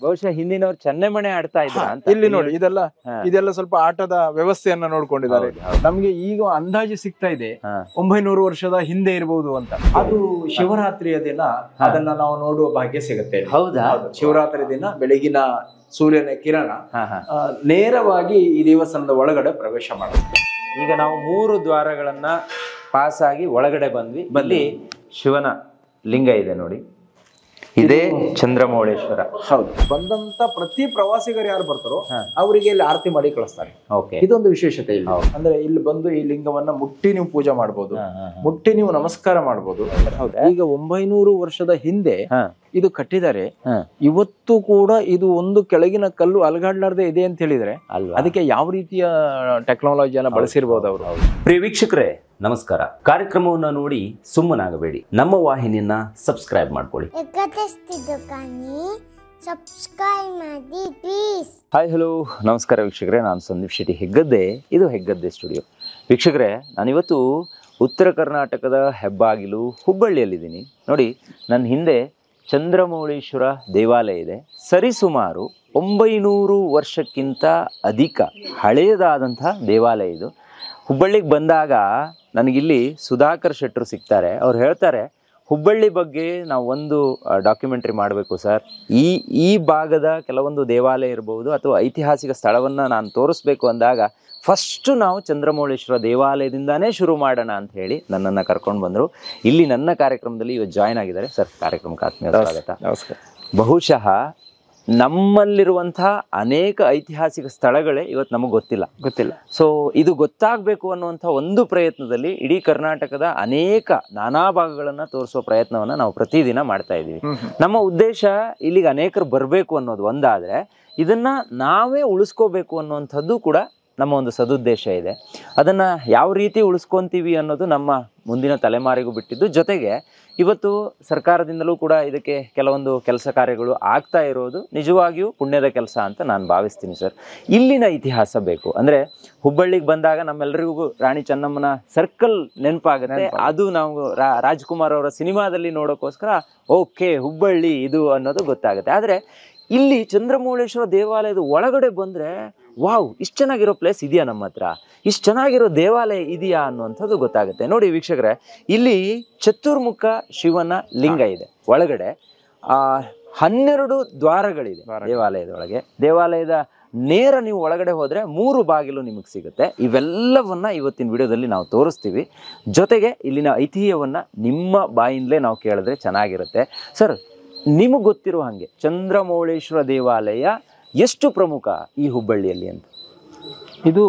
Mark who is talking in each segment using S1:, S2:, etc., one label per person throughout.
S1: ಬಹುಶಃ ಹಿಂದಿನವ್ರು ಚೆನ್ನೆಮಣೆ ಆಡ್ತಾ ಇದ್ರ ಅಂತ
S2: ಇಲ್ಲಿ ನೋಡಿ ಇದೆಲ್ಲ
S1: ಹಾ.
S2: ಇದೆಲ್ಲ ಸ್ವಲ್ಪ ಆಟದ ವ್ಯವಸ್ಥೆಯನ್ನ ನೋಡ್ಕೊಂಡಿದ್ದಾರೆ
S1: ಹೌದು, ಹೌದು.
S2: ನಮ್ಗೆ ಈಗ ಅಂದಾಜು ಸಿಗ್ತಾ ಇದೆ
S1: ಹಾ.
S2: ಒಂಬೈನೂರು ವರ್ಷದ ಹಿಂದೆ ಇರಬಹುದು ಅಂತ ಅದು ಶಿವರಾತ್ರಿಯ ದಿನ ಅದನ್ನ ನಾವು ನೋಡುವ ಭಾಗ್ಯ ಸಿಗುತ್ತೆ ಇಲ್ಲಿ.
S1: ಹೌದಾ
S2: ಹೌದು. ಶಿವರಾತ್ರಿ ದಿನ ಬೆಳಗಿನ ಸೂರ್ಯನ ಕಿರಣ
S1: ಹಾ, ಹಾ.
S2: ಆ, ನೇರವಾಗಿ ಈ ದೇವಸ್ಥಾನದ ಒಳಗಡೆ ಪ್ರವೇಶ ಮಾಡುತ್ತೆ
S1: ಈಗ ನಾವು ಮೂರು ದ್ವಾರಗಳನ್ನ ಪಾಸ್ ಆಗಿ ಒಳಗಡೆ ಬಂದ್ವಿ ಅಲ್ಲಿ ಶಿವನ ಲಿಂಗ ಇದೆ ನೋಡಿ ಇದೇ ಚಂದ್ರಮೌಳೇಶ್ವರ
S2: ಹೌದು ಬಂದಂತ ಪ್ರತಿ ಪ್ರವಾಸಿಗರು ಯಾರು ಬರ್ತಾರೋ
S1: ಹಾ.
S2: ಅವರಿಗೆ ಇಲ್ಲಿ ಆರತಿ ಮಾಡಿ ಕಳಿಸ್ತಾರೆ
S1: ಓಕೆ
S2: ಇದೊಂದು ವಿಶೇಷತೆ ಇಲ್ಲಿ ಅಂದ್ರೆ ಇಲ್ಲಿ ಬಂದು ಈ ಲಿಂಗವನ್ನ ಮುಟ್ಟಿ ನೀವು ಪೂಜೆ ಮಾಡಬಹುದು
S1: ಹಾ, ಹಾ, ಹಾ.
S2: ಮುಟ್ಟಿ ನೀವು ನಮಸ್ಕಾರ ಮಾಡಬಹುದು ಈಗ ಒಂಬೈನೂರು ವರ್ಷದ ಹಿಂದೆ
S1: ಹಾ,
S2: ಇದು ಕಟ್ಟಿದ್ದಾರೆ
S1: ಹಾ.
S2: ಇವತ್ತು ಕೂಡ ಇದು ಒಂದು ಕೆಳಗಿನ ಕಲ್ಲು ಅಲಗಾಡ್ಲಾರ್ದೆ ಇದೆ ಅಂತ ಹೇಳಿದ್ರೆ
S1: ಅಲ್ವಾ
S2: ಅದಕ್ಕೆ ಯಾವ ರೀತಿಯ ಟೆಕ್ನಾಲಜಿಯನ್ನ ಬಳಸಿರ್ಬೋದು ಅವರು
S3: ಪ್ರಿಯ ವೀಕ್ಷಕರೇ ನಮಸ್ಕಾರ ಕಾರ್ಯಕ್ರಮವನ್ನ ನೋಡಿ ಸುಮ್ಮನಾಗಬೇಡಿ ನಮ್ಮ ವಾಹಿನಿಯನ್ನ ಸಬ್ಸ್ಕ್ರೈಬ್ ಮಾಡ್ಕೊಳ್ಳಿ
S4: ಎಕ್ಕತ್ತಿಸ್ತಿದ್ದು ಕಾನಿ ಸಬ್ಸ್ಕ್ರೈಬ್ ಮಾಡಿ ಪ್ಲೀಸ್
S1: ಹಾಯ್ ಹಲೋ ನಮಸ್ಕಾರ ವೀಕ್ಷಕರೇ ನಾನು ಸಂದೀಪ್ ಶೆಟ್ಟಿ ಹೆಗ್ಗದ್ದೆ ಇದು ಹೆಗ್ಗದ್ದೆ ಸ್ಟುಡಿಯೋ ವೀಕ್ಷಕರೇ ನಾನಿವತ್ತು ಉತ್ತರ ಕರ್ನಾಟಕದ ಹೆಬ್ಬಾಗಿಲು ಹುಬ್ಬಳ್ಳಿಯಲ್ಲಿದ್ದೀನಿ ನೋಡಿ ನನ್ನ ಹಿಂದೆ ಚಂದ್ರಮೌಳೇಶ್ವರ ದೇವಾಲಯ ಇದೆ ಸರಿಸುಮಾರು ಒಂಬೈನೂರು ವರ್ಷಕ್ಕಿಂತ ಅಧಿಕ ಹಳೆಯದಾದಂತಹ ದೇವಾಲಯ ಇದು ಹುಬ್ಬಳ್ಳಿಗೆ ಬಂದಾಗ ನನಗಿಲ್ಲಿ ಸುಧಾಕರ್ ಶೆಟ್ಟರು ಸಿಗ್ತಾರೆ ಅವ್ರು ಹೇಳ್ತಾರೆ ಹುಬ್ಬಳ್ಳಿ ಬಗ್ಗೆ ನಾವು ಒಂದು ಡಾಕ್ಯುಮೆಂಟ್ರಿ ಮಾಡಬೇಕು ಸರ್ ಈ ಈ ಭಾಗದ ಕೆಲವೊಂದು ದೇವಾಲಯ ಇರಬಹುದು ಅಥವಾ ಐತಿಹಾಸಿಕ ಸ್ಥಳವನ್ನು ನಾನು ತೋರಿಸ್ಬೇಕು ಅಂದಾಗ ಫಸ್ಟು ನಾವು ಚಂದ್ರಮೌಳೇಶ್ವರ ದೇವಾಲಯದಿಂದಾನೇ ಶುರು ಮಾಡೋಣ ಅಂತ ಹೇಳಿ ನನ್ನನ್ನು ಕರ್ಕೊಂಡು ಬಂದರು ಇಲ್ಲಿ ನನ್ನ ಕಾರ್ಯಕ್ರಮದಲ್ಲಿ ಇವತ್ತು ಜಾಯ್ನ್ ಆಗಿದ್ದಾರೆ ಸರ್ ಕಾರ್ಯಕ್ರಮಕ್ಕೆ ಆತ್ಮೀಯ ಸ್ವಾಗತ
S2: ನಮಸ್ಕಾರ
S1: ಬಹುಶಃ ನಮ್ಮಲ್ಲಿರುವಂತಹ ಅನೇಕ ಐತಿಹಾಸಿಕ ಸ್ಥಳಗಳೇ ಇವತ್ತು ನಮಗೆ ಗೊತ್ತಿಲ್ಲ
S2: ಗೊತ್ತಿಲ್ಲ
S1: ಸೊ ಇದು ಗೊತ್ತಾಗಬೇಕು ಅನ್ನುವಂಥ ಒಂದು ಪ್ರಯತ್ನದಲ್ಲಿ ಇಡೀ ಕರ್ನಾಟಕದ ಅನೇಕ ನಾನಾ ಭಾಗಗಳನ್ನು ತೋರಿಸುವ ಪ್ರಯತ್ನವನ್ನು ನಾವು ಪ್ರತಿದಿನ ಮಾಡ್ತಾ ಇದ್ದೀವಿ ನಮ್ಮ ಉದ್ದೇಶ ಇಲ್ಲಿಗೆ ಅನೇಕರು ಬರಬೇಕು ಅನ್ನೋದು ಒಂದಾದರೆ ಇದನ್ನ ನಾವೇ ಉಳಿಸ್ಕೋಬೇಕು ಅನ್ನುವಂಥದ್ದು ಕೂಡ ನಮ್ಮ ಒಂದು ಸದುದ್ದೇಶ ಇದೆ ಅದನ್ನು ಯಾವ ರೀತಿ ಉಳಿಸ್ಕೊಂತೀವಿ ಅನ್ನೋದು ನಮ್ಮ ಮುಂದಿನ ತಲೆಮಾರಿಗೂ ಬಿಟ್ಟಿದ್ದು ಜೊತೆಗೆ ಇವತ್ತು ಸರ್ಕಾರದಿಂದಲೂ ಕೂಡ ಇದಕ್ಕೆ ಕೆಲವೊಂದು ಕೆಲಸ ಕಾರ್ಯಗಳು ಆಗ್ತಾ ಇರೋದು ನಿಜವಾಗಿಯೂ ಪುಣ್ಯದ ಕೆಲಸ ಅಂತ ನಾನು ಭಾವಿಸ್ತೀನಿ ಸರ್ ಇಲ್ಲಿನ ಇತಿಹಾಸ ಬೇಕು ಅಂದರೆ ಹುಬ್ಬಳ್ಳಿಗೆ ಬಂದಾಗ ನಮ್ಮೆಲ್ಲರಿಗೂ ರಾಣಿ ಚೆನ್ನಮ್ಮನ ಸರ್ಕಲ್ ನೆನಪಾಗುತ್ತೆ ಅದು ನಾವು ರಾ- ರಾಜ್ಕುಮಾರ್ ಅವರ ಸಿನಿಮಾದಲ್ಲಿ ನೋಡೋಕ್ಕೋಸ್ಕರ ಓಕೆ ಹುಬ್ಬಳ್ಳಿ ಇದು ಅನ್ನೋದು ಗೊತ್ತಾಗುತ್ತೆ ಆದರೆ ಇಲ್ಲಿ ಚಂದ್ರಮೌಳೇಶ್ವರ ದೇವಾಲಯದ ಒಳಗಡೆ ಬಂದರೆ ವಾವ್ ಇಷ್ಟು ಚೆನ್ನಾಗಿರೋ ಪ್ಲೇಸ್ ಇದೆಯಾ ನಮ್ಮ ಹತ್ರ ಇಷ್ಟು ಚೆನ್ನಾಗಿರೋ ದೇವಾಲಯ ಇದೆಯಾ ಅನ್ನುವಂಥದ್ದು ಗೊತ್ತಾಗುತ್ತೆ ನೋಡಿ ವೀಕ್ಷಕರೇ ಇಲ್ಲಿ ಚತುರ್ಮುಖ ಶಿವನ ಲಿಂಗ ಇದೆ ಒಳಗಡೆ ಆ ಹನ್ನೆರಡು ದ್ವಾರಗಳಿದೆ ದೇವಾಲಯದ ಒಳಗೆ ದೇವಾಲಯದ ನೇರ ನೀವು ಒಳಗಡೆ ಹೋದರೆ ಮೂರು ಬಾಗಿಲು ನಿಮಗೆ ಸಿಗುತ್ತೆ ಇವೆಲ್ಲವನ್ನ ಇವತ್ತಿನ ವಿಡಿಯೋದಲ್ಲಿ ನಾವು ತೋರಿಸ್ತೀವಿ ಜೊತೆಗೆ ಇಲ್ಲಿನ ಐತಿಹ್ಯವನ್ನ ನಿಮ್ಮ ಬಾಯಿಂದಲೇ ನಾವು ಕೇಳಿದ್ರೆ ಚೆನ್ನಾಗಿರುತ್ತೆ ಸರ್ ನಿಮಗೆ ಗೊತ್ತಿರೋ ಹಾಗೆ ಚಂದ್ರಮೌಳೇಶ್ವರ ದೇವಾಲಯ ಎಷ್ಟು ಪ್ರಮುಖ ಈ ಹುಬ್ಬಳ್ಳಿಯಲ್ಲಿ ಅಂತ
S2: ಇದು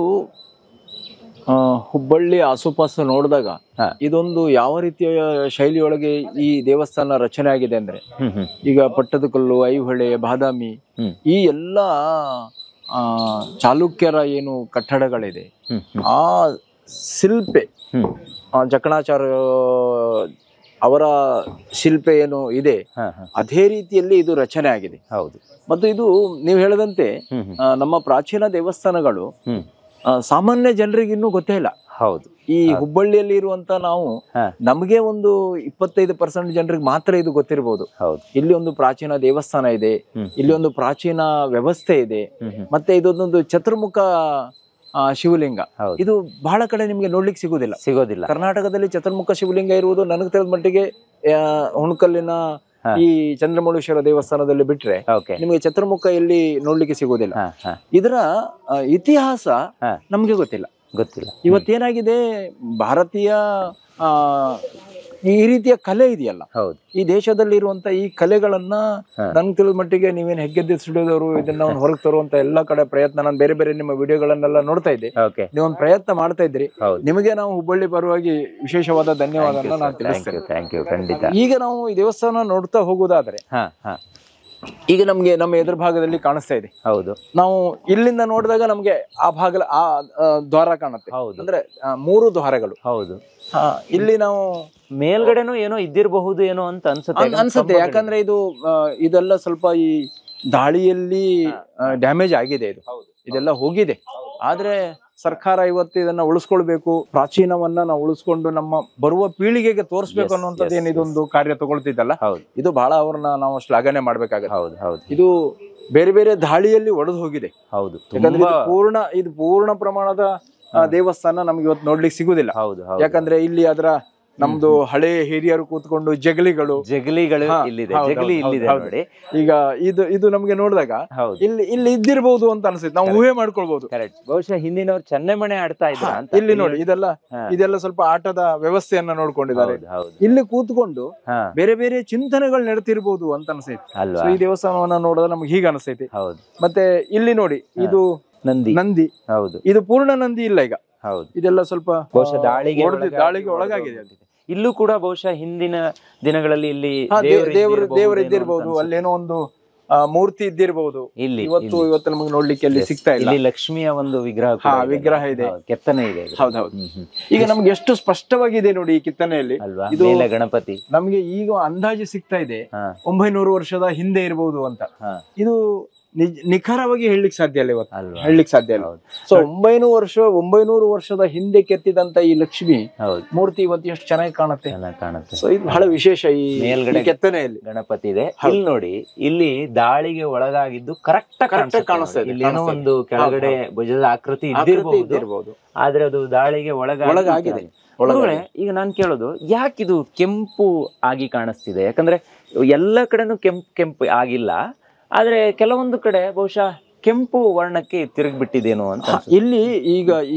S2: ಆ, ಹುಬ್ಬಳ್ಳಿ ಆಸುಪಾಸು ನೋಡಿದಾಗ
S1: ಹಾ.
S2: ಇದೊಂದು ಯಾವ ರೀತಿಯ ಶೈಲಿಯೊಳಗೆ ಈ ದೇವಸ್ಥಾನ ರಚನೆ ಆಗಿದೆ ಅಂದ್ರೆ
S1: ಹ್ಮ್ ಹ್ಮ್
S2: ಈಗ ಪಟ್ಟದಕಲ್ಲು ಐಹೊಳೆ ಬಾದಾಮಿ
S1: ಹ್ಮ್.
S2: ಈ ಎಲ್ಲ ಆ, ಚಾಲುಕ್ಯರ ಏನು ಕಟ್ಟಡಗಳಿದೆ
S1: ಹ್ಮ್ ಹ್ಮ್
S2: ಆ ಶಿಲ್ಪೆ
S1: ಹ್ಮ್
S2: ಆ, ಜಕಣಾಚಾರ್ಯ ಅವರ ಶಿಲ್ಪೆ ಏನು ಇದೆ
S1: ಹಾ ಹಾ
S2: ಅದೇ ರೀತಿಯಲ್ಲಿ ಇದು ರಚನೆ ಆಗಿದೆ
S1: ಹೌದು
S2: ಮತ್ತು ಇದು ನೀವು ಹೇಳದಂತೆ
S1: ಹ್ಮ್ ಹ್ಮ್
S2: ಆ, ನಮ್ಮ ಪ್ರಾಚೀನ ದೇವಸ್ಥಾನಗಳು
S1: ಹ್ಮ್
S2: ಆ, ಸಾಮಾನ್ಯ ಜನರಿಗೆ ಇನ್ನೂ ಗೊತ್ತೇ ಇಲ್ಲ
S1: ಹೌದು
S2: ಈ ಹುಬ್ಬಳ್ಳಿಯಲ್ಲಿ ಇರುವಂತ ನಾವು
S1: ಹಾ.
S2: ನಮಗೆ ಒಂದು ಇಪ್ಪತ್ತೈದು ಪರ್ಸೆಂಟ್ ಜನರಿಗೆ ಮಾತ್ರ ಇದು ಗೊತ್ತಿರಬಹುದು
S1: ಹೌದು
S2: ಇಲ್ಲಿ ಒಂದು ಪ್ರಾಚೀನ ದೇವಸ್ಥಾನ ಇದೆ
S1: ಹ್ಮ್.
S2: ಇಲ್ಲಿ ಒಂದು ಪ್ರಾಚೀನ ವ್ಯವಸ್ಥೆ ಇದೆ
S1: ಹ್ಮ್ ಹ್ಮ್
S2: ಮತ್ತೆ ಇದೊಂದು ಚತುರ್ಮುಖ ಆ, ಶಿವಲಿಂಗ
S1: ಹೌದು
S2: ಇದು ಬಹಳ ಕಡೆ ನಿಮಗೆ ನೋಡ್ಲಿಕ್ಕೆ ಸಿಗುದಿಲ್ಲ
S1: ಸಿಗೋದಿಲ್ಲ
S2: ಕರ್ನಾಟಕದಲ್ಲಿ ಚತುರ್ಮುಖ ಶಿವಲಿಂಗ ಇರುವುದು ನನಗೆ ತಿಳಿದ ಮಟ್ಟಿಗೆ ಆ, ಹುಣಕಲ್ಲಿನ
S1: ಹಾ.
S2: ಈ ಚಂದ್ರಮೌಳೇಶ್ವರ ದೇವಸ್ಥಾನದಲ್ಲಿ ಬಿಟ್ರೆ
S1: ಓಕೆ
S2: ನಿಮಗೆ ಚತುರ್ಮುಖ ಎಲ್ಲಿ ನೋಡ್ಲಿಕ್ಕೆ ಸಿಗುವುದಿಲ್ಲ
S1: ಹಾ ಹಾ
S2: ಇದರ ಆ, ಇತಿಹಾಸ
S1: ಹಾ.
S2: ನಮಗೆ ಗೊತ್ತಿಲ್ಲ
S1: ಗೊತ್ತಿಲ್ಲ
S2: ಇವತ್ತೇನಾಗಿದೆ ಭಾರತೀಯ ಆ, ಈ ರೀತಿಯ ಕಲೆ ಇದೆಯಲ್ಲ
S1: ಹೌದು
S2: ಈ ದೇಶದಲ್ಲಿ ಇರುವಂತ ಈ ಕಲೆಗಳನ್ನ
S1: ಹಾ.
S2: ನನ್ಗೆ ತಿಳಿದ ಮಟ್ಟಿಗೆ ನೀವೇನ್ ಹೆಗ್ಗೆದ್ದೆ ಸ್ಟುಡಿಯೋದವರು ಇದನ್ನ ಒಂದು ಹೊರಗೆ ತರುವಂತ ಎಲ್ಲಾ ಕಡೆ ಪ್ರಯತ್ನ ನಾನು ಬೇರೆ ಬೇರೆ ನಿಮ್ಮ ವಿಡಿಯೋಗಳನ್ನೆಲ್ಲ ನೋಡ್ತಾ ಇದ್ದೆ
S1: ಓಕೆ
S2: ನೀವೊಂದು ಪ್ರಯತ್ನ ಮಾಡ್ತಾ ಇದ್ರಿ
S1: ಹೌದು
S2: ನಿಮಗೆ ನಾವು ಹುಬ್ಬಳ್ಳಿ ಪರವಾಗಿ ವಿಶೇಷವಾದ ಧನ್ಯವಾದನ ನಾನು
S1: ಥ್ಯಾಂಕ್
S2: ತಿಳಿಸ್ತೇನೆ
S1: ಯು ಥ್ಯಾಂಕ್ ಯು ಖಂಡಿತ
S2: ಈಗ ನಾವು ಈ ದೇವಸ್ಥಾನ ನೋಡ್ತಾ ಹೋಗುದಾದ್ರೆ
S1: ಹಾ ಹಾ
S2: ಈಗ ನಮ್ಗೆ ನಮ್ಮ ಎದುರು ಭಾಗದಲ್ಲಿ ಕಾಣಿಸ್ತಾ ಇದೆ
S1: ಹೌದು
S2: ನಾವು ಇಲ್ಲಿಂದ ನೋಡಿದಾಗ ನಮ್ಗೆ ಆ ಭಾಗ ಆ ಆ, ದ್ವಾರ ಕಾಣುತ್ತೆ
S1: ಹೌದು
S2: ಅಂದ್ರೆ ಆ, ಮೂರು ದ್ವಾರಗಳು
S1: ಹೌದು
S2: ಆ, ಇಲ್ಲಿ ನಾವು
S1: ಮೇಲ್ಗಡೆನೂ ಏನೋ ಇದ್ದಿರಬಹುದು ಏನೋ ಅಂತ ಅನ್ಸುತ್ತೆ
S2: ಅನ್- ಅನ್ಸುತ್ತೆ ಯಾಕಂದ್ರೆ ಇದು ಆ, ಇದೆಲ್ಲ ಸ್ವಲ್ಪ ಈ ದಾಳಿಯಲ್ಲಿ ಡ್ಯಾಮೇಜ್ ಆಗಿದೆ ಇದು ಇದೆಲ್ಲ ಹೋಗಿದೆ ಆದ್ರೆ ಸರ್ಕಾರ ಇವತ್ತು ಇದನ್ನ ಉಳಿಸ್ಕೊಳ್ಬೇಕು ಪ್ರಾಚೀನವನ್ನ ನಾವು ಉಳಿಸ್ಕೊಂಡು ನಮ್ಮ ಬರುವ ಪೀಳಿಗೆಗೆ ತೋರಿಸ್ಬೇಕು
S1: Yes,
S2: ಅನ್ನುವಂಥದ್ದು
S1: yes,
S2: ಏನ್ ಇದೊಂದು ಕಾರ್ಯ ತಗೊಳ್ತಿದ್ದಲ್ಲ
S1: ಹೌದು
S2: ಇದು ಬಹಳ ಅವ್ರನ್ನ ನಾವು ಶ್ಲಾಘನೆ ಮಾಡ್ಬೇಕಾಗತ್ತೆ
S1: ಹೌದು ಹೌದು
S2: ಇದು ಬೇರೆ ಬೇರೆ ದಾಳಿಯಲ್ಲಿ ಒಡೆದು ಹೋಗಿದೆ
S1: ಹೌದು
S2: ಯಾಕಂದ್ರೆ
S1: ತುಂಬಾ
S2: ಇದು ಪೂರ್ಣ ಇದು ಪೂರ್ಣ ಪ್ರಮಾಣದ ಆ, ದೇವಸ್ಥಾನ ನಮ್ಗೆ ಇವತ್ತು ನೋಡ್ಲಿಕ್ಕೆ ಸಿಗುದಿಲ್ಲ
S1: ಹೌದು ಹೌದು
S2: ಯಾಕಂದ್ರೆ ಇಲ್ಲಿ ಅದರ ನಮ್ದು ಹಳೆ ಹಿರಿಯರು ಕೂತ್ಕೊಂಡು ಜಗಲಿಗಳು
S1: ಜಗಲಿಗಳು
S2: ಹಾ,
S1: ಇಲ್ಲಿದೆ
S2: ಹೌದು,
S1: ಜಗಲಿ
S2: ಹೌದು,
S1: ಇಲ್ಲಿದೆ
S2: ಹೌದು.
S1: ನೋಡಿ
S2: ಈಗ ಇದು ಇದು ನಮ್ಗೆ ನೋಡಿದಾಗ
S1: ಹೌದು
S2: ಇಲ್ಲಿ ಇಲ್ಲಿ ಇದ್ದಿರ್ಬಹುದು ಅಂತ ಅನ್ಸುತ್ತೆ ನಾವು ಊಹೆ ಮಾಡ್ಕೊಳ್ಬಹುದು
S1: ಕರೆಕ್ಟ್ ಬಹುಶಃ ಹಿಂದಿನವ್ರು ಚೆನ್ನೆಮಣೆ ಆಡ್ತಾ ಇದ್ರ ಅಂತ
S2: ಇಲ್ಲಿ ನೋಡಿ ಇದೆಲ್ಲ
S1: ಹಾ.
S2: ಇದೆಲ್ಲ ಸ್ವಲ್ಪ ಆಟದ ವ್ಯವಸ್ಥೆಯನ್ನ ನೋಡ್ಕೊಂಡಿದ್ದಾರೆ
S1: ಹೌದು ಹೌದು
S2: ಇಲ್ಲಿ ಕೂತ್ಕೊಂಡು
S1: ಹಾ
S2: ಬೇರೆ ಬೇರೆ ಚಿಂತನೆಗಳು ನಡೆತಿರ್ಬೋದು ಅಂತ ಅನ್ಸೈತಿ
S1: ಅಲ್ವಾ
S2: So, ಈ ದೇವಸ್ಥಾನವನ್ನ ನೋಡಿದ್ರೆ ನಮ್ಗೆ ಹೀಗೆ ಅನಿಸ್ತೈತಿ
S1: ಹೌದು
S2: ಮತ್ತೆ ಇಲ್ಲಿ ನೋಡಿ ಇದು
S1: ನಂದಿ
S2: ನಂದಿ
S1: ಹೌದು
S2: ಇದು ಪೂರ್ಣ ನಂದಿ ಇಲ್ಲ ಈಗ
S1: ಹೌದು
S2: ಇದೆಲ್ಲ ಸ್ವಲ್ಪ
S1: ಬಹುಶಃ ದಾಳಿಗೆ
S2: ಒಡೆದು-
S1: ಒಳಗಾಗಿ-
S2: ದಾಳಿಗೆ ಒಳಗಾಗಿದೆ ಅದು.
S1: ಇಲ್ಲೂ ಕೂಡ ಬಹುಶಃ ಹಿಂದಿನ ದಿನಗಳಲ್ಲಿ ಇಲ್ಲಿ
S2: ಹಾ, ದೇ-
S1: ದೇವರು
S2: ದೇವರು
S1: ಇದ್ದಿರ್ಬೋದು
S2: ದೇವರು
S1: ಏನೋ ಅಂತ
S2: ಇದ್ದಿರ್ಬಹುದು
S1: ಅನ್ಸುತ್ತೆ.
S2: ಅಲ್ಲೇನೋ ಒಂದು ಆ, ಮೂರ್ತಿ ಇದ್ದಿರ್ಬಹುದು
S1: ಇಲ್ಲಿ
S2: ಇವತ್ತು
S1: ಇಲ್ಲಿ.
S2: ಇವತ್ತು ನಮಗೆ ನೋಡ್ಲಿಕ್ಕೆ ಅಲ್ಲಿ ಸಿಗ್ತಾ ಇಲ್ಲ
S1: ಇಲ್ಲಿ ಲಕ್ಷ್ಮಿಯ ಒಂದು ವಿಗ್ರಹ ಕೂಡ
S2: ಹಾ,
S1: ಇದೆ.
S2: ವಿಗ್ರಹ ಇದೆ.
S1: ಹೌದು, ಕೆತ್ತನೆ ಇದೆ ಇದು.
S2: ಹೌದೌದು
S1: ಹ್ಮ್, ಹ್ಮ್.
S2: ಈಗ ನಮ್ಗೆ ಎಷ್ಟು ಸ್ಪಷ್ಟವಾಗಿದೆ ನೋಡಿ ಈ ಕಿತ್ತನೆಯಲ್ಲಿ
S1: ಅಲ್ವಾ
S2: ಇದು-
S1: ಮೇಲೆ ಗಣಪತಿ
S2: ನಮ್ಗೆ ಈಗ ಅಂದಾಜು ಸಿಗ್ತಾ ಇದೆ
S1: ಹಾ
S2: ಒಂಬೈನೂರು ವರ್ಷದ ಹಿಂದೆ ಇರಬಹುದು ಅಂತ
S1: ಹಾ
S2: ಇದು ನಿಜ ನಿಖರವಾಗಿ ಹೇಳಲಿಕ್ಕೆ ಸಾಧ್ಯ ಇಲ್ಲ ಇವತ್ತು
S1: ಅಲ್ವಾ
S2: ಹೇಳಲಿಕ್ಕೆ ಸಾಧ್ಯ ಇಲ್ಲ
S1: ಹೌದು
S2: ಸೊ ಒಂಬೈನೂರು ವರ್ಷ ಒಂಬೈನೂರು ವರ್ಷದ ಹಿಂದೆ ಕೆತ್ತಿದಂತ ಈ ಲಕ್ಷ್ಮಿ
S1: ಹೌದು
S2: ಮೂರ್ತಿ ಇವತ್ತು ಎಷ್ಟು ಚೆನ್ನಾಗಿ ಕಾಣುತ್ತೆ
S1: ಚೆನ್ನಾಗಿ ಕಾಣುತ್ತೆ
S2: ಸೊ ಇದು ಬಹಳ ವಿಶೇಷ ಈ
S1: ಮೇಲ್ಗಡೆ
S2: ಈ ಕೆತ್ತನೆಯಲ್ಲಿ
S1: ಗಣಪತಿ ಇದೆ ಇಲ್ಲಿ ನೋಡಿ ಇಲ್ಲಿ ದಾಳಿಗೆ ಒಳಗಾಗಿದ್ದು ಕರೆಕ್ಟ್
S2: Correct ಆಗಿ ಕಾಣಿಸ್ತಾ ಇದೆ,
S1: ಇಲ್ಲಿ ಏನೋ
S2: ಕಾಣಿಸ್ತಾ
S1: ಒಂದು ಕೆಳಗಡೆ ಭುಜದ ಆಕೃತಿ
S2: ಆಕೃತಿ
S1: ಇದ್ದಿರಬಹುದು
S2: ಇದ್ದಿರ್ಬೋದು
S1: ಆದ್ರೆ ಅದು ದಾಳಿಗೆ ಒಳಗಾಗಿ
S2: ಒಳಗಾಗಿದೆ.
S1: ಗುರುಗಳೇ, ಈಗ ನಾನ್ ಕೇಳೋದು ಯಾಕಿದು ಕೆಂಪು ಆಗಿ ಕಾಣಿಸ್ತಿದೆ ಯಾಕಂದ್ರೆ ಎಲ್ಲ ಕಡೆನೂ ಕೆಂಪು ಕೆಂಪು ಆಗಿಲ್ಲ ಆದ್ರೆ ಕೆಲವೊಂದು ಕಡೆ ಬಹುಶಃ ಕೆಂಪು ವರ್ಣಕ್ಕೆ ತಿರುಗ್ಬಿಟ್ಟಿದೇನೋ ಅಂತ ಅನ್ಸುತ್ತೆ.
S2: ಇಲ್ಲಿ ಈಗ ಈ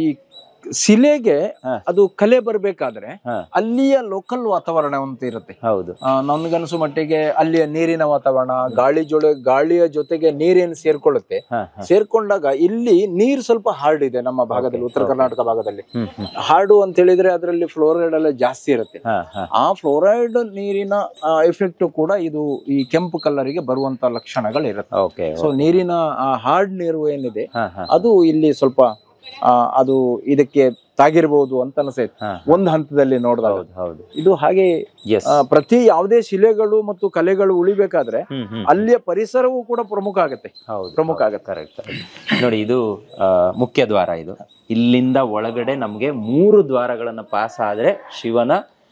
S2: ಶಿಲೆಗೆ
S1: ಹಾ.
S2: ಅದು ಕಲೆ ಬರ್ಬೇಕಾದ್ರೆ
S1: ಹಾ.
S2: ಅಲ್ಲಿಯ ಲೋಕಲ್ ವಾತಾವರಣ ಅಂತ ಇರುತ್ತೆ
S1: ಹೌದು
S2: ಆ, ನನ್ಗನ್ಸು ಮಟ್ಟಿಗೆ ಅಲ್ಲಿಯ ನೀರಿನ ವಾತಾವರಣ ಗಾಳಿ ಜೊಳೆ ಗಾಳಿಯ ಜೊತೆಗೆ ನೀರೇನು ಸೇರ್ಕೊಳ್ಳುತ್ತೆ
S1: ಹಾ ಹಾ
S2: ಸೇರ್ಕೊಂಡಾಗ ಇಲ್ಲಿ ನೀರ್ ಸ್ವಲ್ಪ ಹಾರ್ಡ್ ಇದೆ ನಮ್ಮ ಭಾಗದಲ್ಲಿ ಉತ್ತರ ಕರ್ನಾಟಕ ಭಾಗದಲ್ಲಿ
S1: ಹ್ಮ್ ಹ್ಮ್
S2: ಹಾರ್ಡು ಅಂತ ಹೇಳಿದ್ರೆ ಅದರಲ್ಲಿ ಫ್ಲೋರೈಡ್ ಎಲ್ಲ ಜಾಸ್ತಿ ಇರುತ್ತೆ
S1: ಹಾ ಹಾ
S2: ಆ ಫ್ಲೋರೈಡ್ ನೀರಿನ ಎಫೆಕ್ಟ್ ಕೂಡ ಇದು ಈ ಕೆಂಪು ಕಲ್ಲರಿಗೆ ಬರುವಂತ ಲಕ್ಷಣಗಳು ಇರುತ್ತೆ
S1: ಓಕೆ
S2: ಸೊ ನೀರಿನ ಆ ಹಾರ್ಡ್ ನೀರು ಏನಿದೆ
S1: ಹಾ ಹಾ
S2: ಅದು ಇಲ್ಲಿ ಸ್ವಲ್ಪ ಆ, ಅದು ಇದಕ್ಕೆ ತಾಗಿರ್ಬೋದು ಅಂತ ಅನ್ಸೈತೆ
S1: ಹಾ
S2: ಒಂದು ಹಂತದಲ್ಲಿ ನೋಡಿದಾಗ
S1: ಹೌದು ಹೌದು
S2: ಇದು ಹಾಗೆ
S1: ಎಸ್
S2: ಆ, ಪ್ರತಿ ಯಾವುದೇ ಶಿಲೆಗಳು ಮತ್ತು ಕಲೆಗಳು ಉಳಿಬೇಕಾದ್ರೆ
S1: ಹ್ಮ್ ಹ್ಮ್
S2: ಅಲ್ಲಿಯ ಪರಿಸರವೂ ಕೂಡ ಪ್ರಮುಖ ಆಗುತ್ತೆ
S1: ಹೌದು
S2: ಪ್ರಮುಖ ಆಗುತ್ತೆ
S1: ಕರೆಕ್ಟ್ ನೋಡಿ ಇದು ಆ, ಮುಖ್ಯ ದ್ವಾರ ಇದು ಇಲ್ಲಿಂದ ಒಳಗಡೆ ನಮ್ಗೆ ಮೂರು ದ್ವಾರಗಳನ್ನ ಪಾಸ್ ಆದ್ರೆ ಶಿವನ